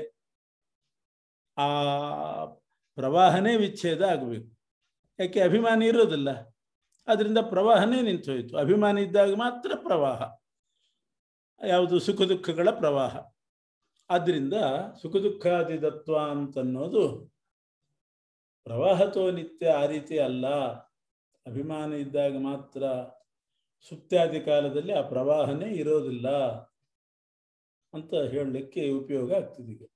Speaker 1: ಆ ಪ್ರವಾಹನೇ ವಿಚ್ಛೇದ ಆಗಬೇಕು ಯಾಕೆ ಅಭಿಮಾನ ಇರೋದಿಲ್ಲ ಅದರಿಂದ ಪ್ರವಾಹನೇ ನಿಂತು ಹೋಯಿತು ಅಭಿಮಾನ ಇದ್ದಾಗ ಮಾತ್ರ ಪ್ರವಾಹ ಯಾವುದು ಸುಖ ದುಃಖಗಳ ಪ್ರವಾಹ ಆದ್ದರಿಂದ ಸುಖ ದುಃಖಾದಿದತ್ವ ಅಂತನ್ನೋದು ಪ್ರವಾಹತೋ ನಿತ್ಯ ಆ ರೀತಿ ಅಲ್ಲ ಅಭಿಮಾನ ಇದ್ದಾಗ ಮಾತ್ರ ಸುಪ್ತ್ಯಾದಿ ಕಾಲದಲ್ಲಿ ಆ ಪ್ರವಾಹನೇ ಇರೋದಿಲ್ಲ ಅಂತ ಹೇಳಲಿಕ್ಕೆ ಉಪಯೋಗ ಆಗ್ತದೆ ಈಗ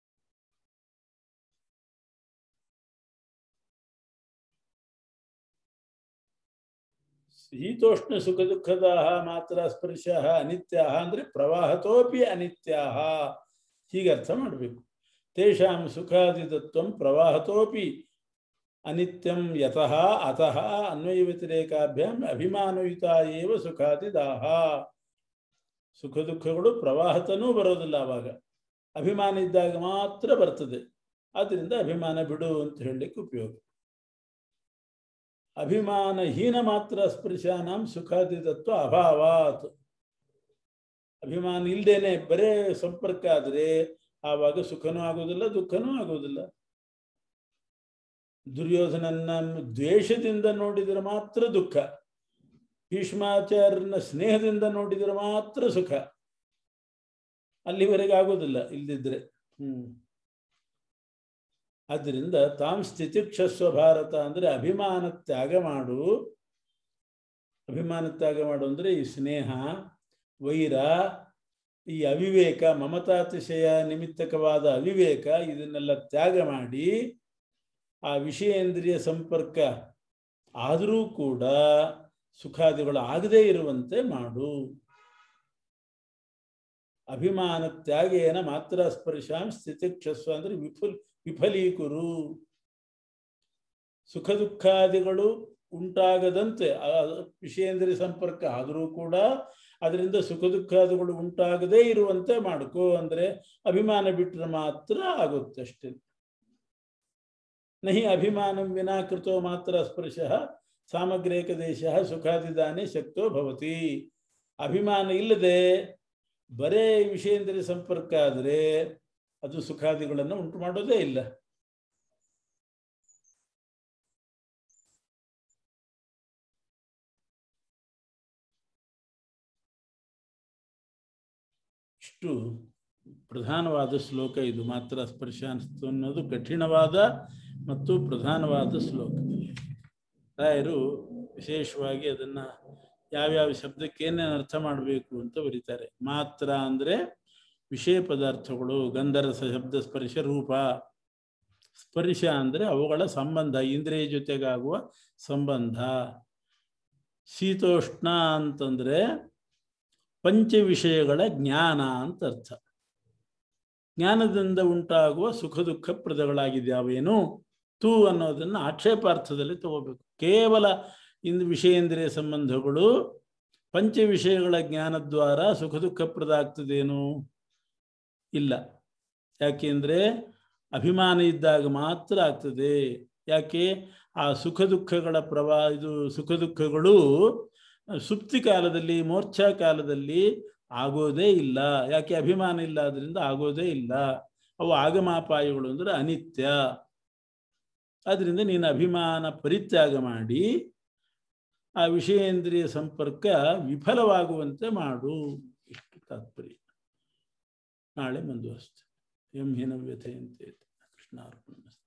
Speaker 1: ಶೀತೋಷ್ಣ ಸುಖ ದುಃಖದ ಮಾತ್ರ ಸ್ಪರ್ಶ ಅನಿತ್ಯ ಅಂದ್ರೆ ಪ್ರವಾಹತೋಪಿ ಅನಿತ್ಯ ಹೀಗೆ ಅರ್ಥ ಮಾಡಬೇಕು ತೇಷಾಂ ಸುಖಾದಿತತ್ವ ಪ್ರವಾಹತೋಪಿ ಅನಿತ್ಯಂ ಯತಃ ಅತಃ ಅನ್ವಯ ವ್ಯತಿರೇಕಾಭ್ಯಾಂ ಅಭಿಮಾನಯುತ ಏವ ಸುಖಾದಿದಾಹ ಸುಖ ದುಃಖಗಳು ಪ್ರವಾಹತನೂ ಬರೋದಿಲ್ಲ ಆವಾಗ ಅಭಿಮಾನ ಇದ್ದಾಗ ಮಾತ್ರ ಬರ್ತದೆ ಆದ್ದರಿಂದ ಅಭಿಮಾನ ಬಿಡು ಅಂತ ಹೇಳಲಿಕ್ಕೆ ಉಪಯೋಗ ಅಭಿಮಾನಹೀನ ಮಾತ್ರ ಸ್ಪರ್ಶಾನಾಂ ಸುಖಾದಿತತ್ವ ಅಭಾವಾತ್ ಅಭಿಮಾನ ಇಲ್ದೇನೆ ಬರೇ ಸಂಪರ್ಕ ಆದರೆ ಆವಾಗ ಸುಖನೂ ಆಗೋದಿಲ್ಲ ದುಃಖನೂ ಆಗೋದಿಲ್ಲ ದುರ್ಯೋಧನನ್ನ ದ್ವೇಷದಿಂದ ನೋಡಿದರೆ ಮಾತ್ರ ದುಃಖ ಭೀಷ್ಮಾಚಾರ್ಯನ ಸ್ನೇಹದಿಂದ ನೋಡಿದರೆ ಮಾತ್ರ ಸುಖ ಅಲ್ಲಿವರೆಗೆ ಆಗೋದಿಲ್ಲ ಇಲ್ದಿದ್ರೆ ಹ್ಮ್ ಆದ್ದರಿಂದ ತಾಂ ಸ್ಥಿತಿಕ್ಷಸ್ವ ಭಾರತ ಅಂದ್ರೆ ಅಭಿಮಾನ ತ್ಯಾಗ ಮಾಡು ಅಭಿಮಾನ ತ್ಯಾಗ ಮಾಡು ಅಂದ್ರೆ ಈ ಸ್ನೇಹ ವೈರ ಈ ಅವಿವೇಕ ಮಮತಾತಿಶಯ ನಿಮಿತ್ತಕವಾದ ಅವಿವೇಕ ಇದನ್ನೆಲ್ಲ ತ್ಯಾಗ ಮಾಡಿ ಆ ವಿಷಯೇಂದ್ರಿಯ ಸಂಪರ್ಕ ಆದರೂ ಕೂಡ ಸುಖಾದಿಗಳು ಆಗದೇ ಇರುವಂತೆ ಮಾಡು ಅಭಿಮಾನ ತ್ಯಾಗೇನ ಮಾತ್ರ ಸ್ಪರ್ಶಾಂ ಸ್ಥಿತಿಕ್ಷಸ್ವ ಅಂದ್ರೆ ವಿಫುಲ್ ವಿಫಲೀಕುರು ಸುಖ ದುಃಖಾದಿಗಳು ಉಂಟಾಗದಂತೆ ಆ ವಿಷಯೇಂದ್ರಿಯ ಸಂಪರ್ಕ ಆದರೂ ಕೂಡ ಅದರಿಂದ ಸುಖ ದುಃಖಾದಿಗಳು ಉಂಟಾಗದೇ ಇರುವಂತೆ ಮಾಡ್ಕೋ ಅಂದ್ರೆ ಅಭಿಮಾನ ಬಿಟ್ಟರೆ ಮಾತ್ರ ಆಗುತ್ತೆ ಅಷ್ಟೇ ನಹಿ ಅಭಿಮಾನಂ ವಿನಾ ಕೃತೋ ಮಾತ್ರ ಸ್ಪರ್ಶ ಸಾಮಗ್ರೇಕ ದೇಶ ಸುಖಾದಿದಾನೆ ಶಕ್ತೋ ಭವತಿ ಅಭಿಮಾನ ಇಲ್ಲದೆ ಬರೇ ವಿಷಯೇಂದ್ರಿಯ ಸಂಪರ್ಕ ಆದರೆ ಅದು ಸುಖಾದಿಗಳನ್ನು ಉಂಟು ಮಾಡೋದೇ ಇಲ್ಲ ಇಷ್ಟು ಪ್ರಧಾನವಾದ ಶ್ಲೋಕ ಇದು ಮಾತ್ರ ಸ್ಪರ್ಶ ಅನಿಸ್ತು ಅನ್ನೋದು ಕಠಿಣವಾದ ಮತ್ತು ಪ್ರಧಾನವಾದ ಶ್ಲೋಕ ರಾಯರು ವಿಶೇಷವಾಗಿ ಅದನ್ನ ಯಾವ್ಯಾವ ಶಬ್ದಕ್ಕೆ ಏನೇನು ಅರ್ಥ ಮಾಡಬೇಕು ಅಂತ ಬರೀತಾರೆ ಮಾತ್ರ ಅಂದ್ರೆ ವಿಷಯ ಪದಾರ್ಥಗಳು ಗಂಧರಸ ಶಬ್ದ ಸ್ಪರ್ಶ ರೂಪ ಸ್ಪರ್ಶ ಅಂದ್ರೆ ಅವುಗಳ ಸಂಬಂಧ ಇಂದ್ರಿಯ ಜೊತೆಗಾಗುವ ಸಂಬಂಧ ಶೀತೋಷ್ಣ ಅಂತಂದ್ರೆ ಪಂಚ ವಿಷಯಗಳ ಜ್ಞಾನ ಅಂತ ಅರ್ಥ ಜ್ಞಾನದಿಂದ ಉಂಟಾಗುವ ಸುಖ ದುಃಖ ಪ್ರದಗಳಾಗಿದ್ದಾವೇನು ತು ಅನ್ನೋದನ್ನು ಆಕ್ಷೇಪಾರ್ಥದಲ್ಲಿ ತಗೋಬೇಕು ಕೇವಲ ಇಂದು ವಿಷಯೇಂದ್ರಿಯ ಸಂಬಂಧಗಳು ಪಂಚ ವಿಷಯಗಳ ಜ್ಞಾನದ್ವಾರ ಸುಖ ದುಃಖಪ್ರದ ಆಗ್ತದೇನು ಇಲ್ಲ ಯಾಕೆಂದ್ರೆ ಅಭಿಮಾನ ಇದ್ದಾಗ ಮಾತ್ರ ಆಗ್ತದೆ ಯಾಕೆ ಆ ಸುಖ ದುಃಖಗಳ ಪ್ರವಾ ಇದು ಸುಖ ದುಃಖಗಳು ಸುಪ್ತಿ ಕಾಲದಲ್ಲಿ ಮೋರ್ಛಾ ಕಾಲದಲ್ಲಿ ಆಗೋದೇ ಇಲ್ಲ ಯಾಕೆ ಅಭಿಮಾನ ಇಲ್ಲ ಅದರಿಂದ ಆಗೋದೇ ಇಲ್ಲ ಅವು ಆಗಮಾಪಾಯಗಳು ಅಂದ್ರೆ ಅನಿತ್ಯ ಆದ್ರಿಂದ ನೀನು ಅಭಿಮಾನ ಪರಿತ್ಯಾಗ ಮಾಡಿ ಆ ವಿಷಯೇಂದ್ರಿಯ ಸಂಪರ್ಕ ವಿಫಲವಾಗುವಂತೆ ಮಾಡು ಇಷ್ಟು ತಾತ್ಪರ್ಯ ನಾಳೆ ಮುಂದುವರಿಸ್ತೇವೆ ಎಂ ಹಿನ ವ್ಯಥೆಯಂತೆ ಕೃಷ್ಣಾರ್ಪಣ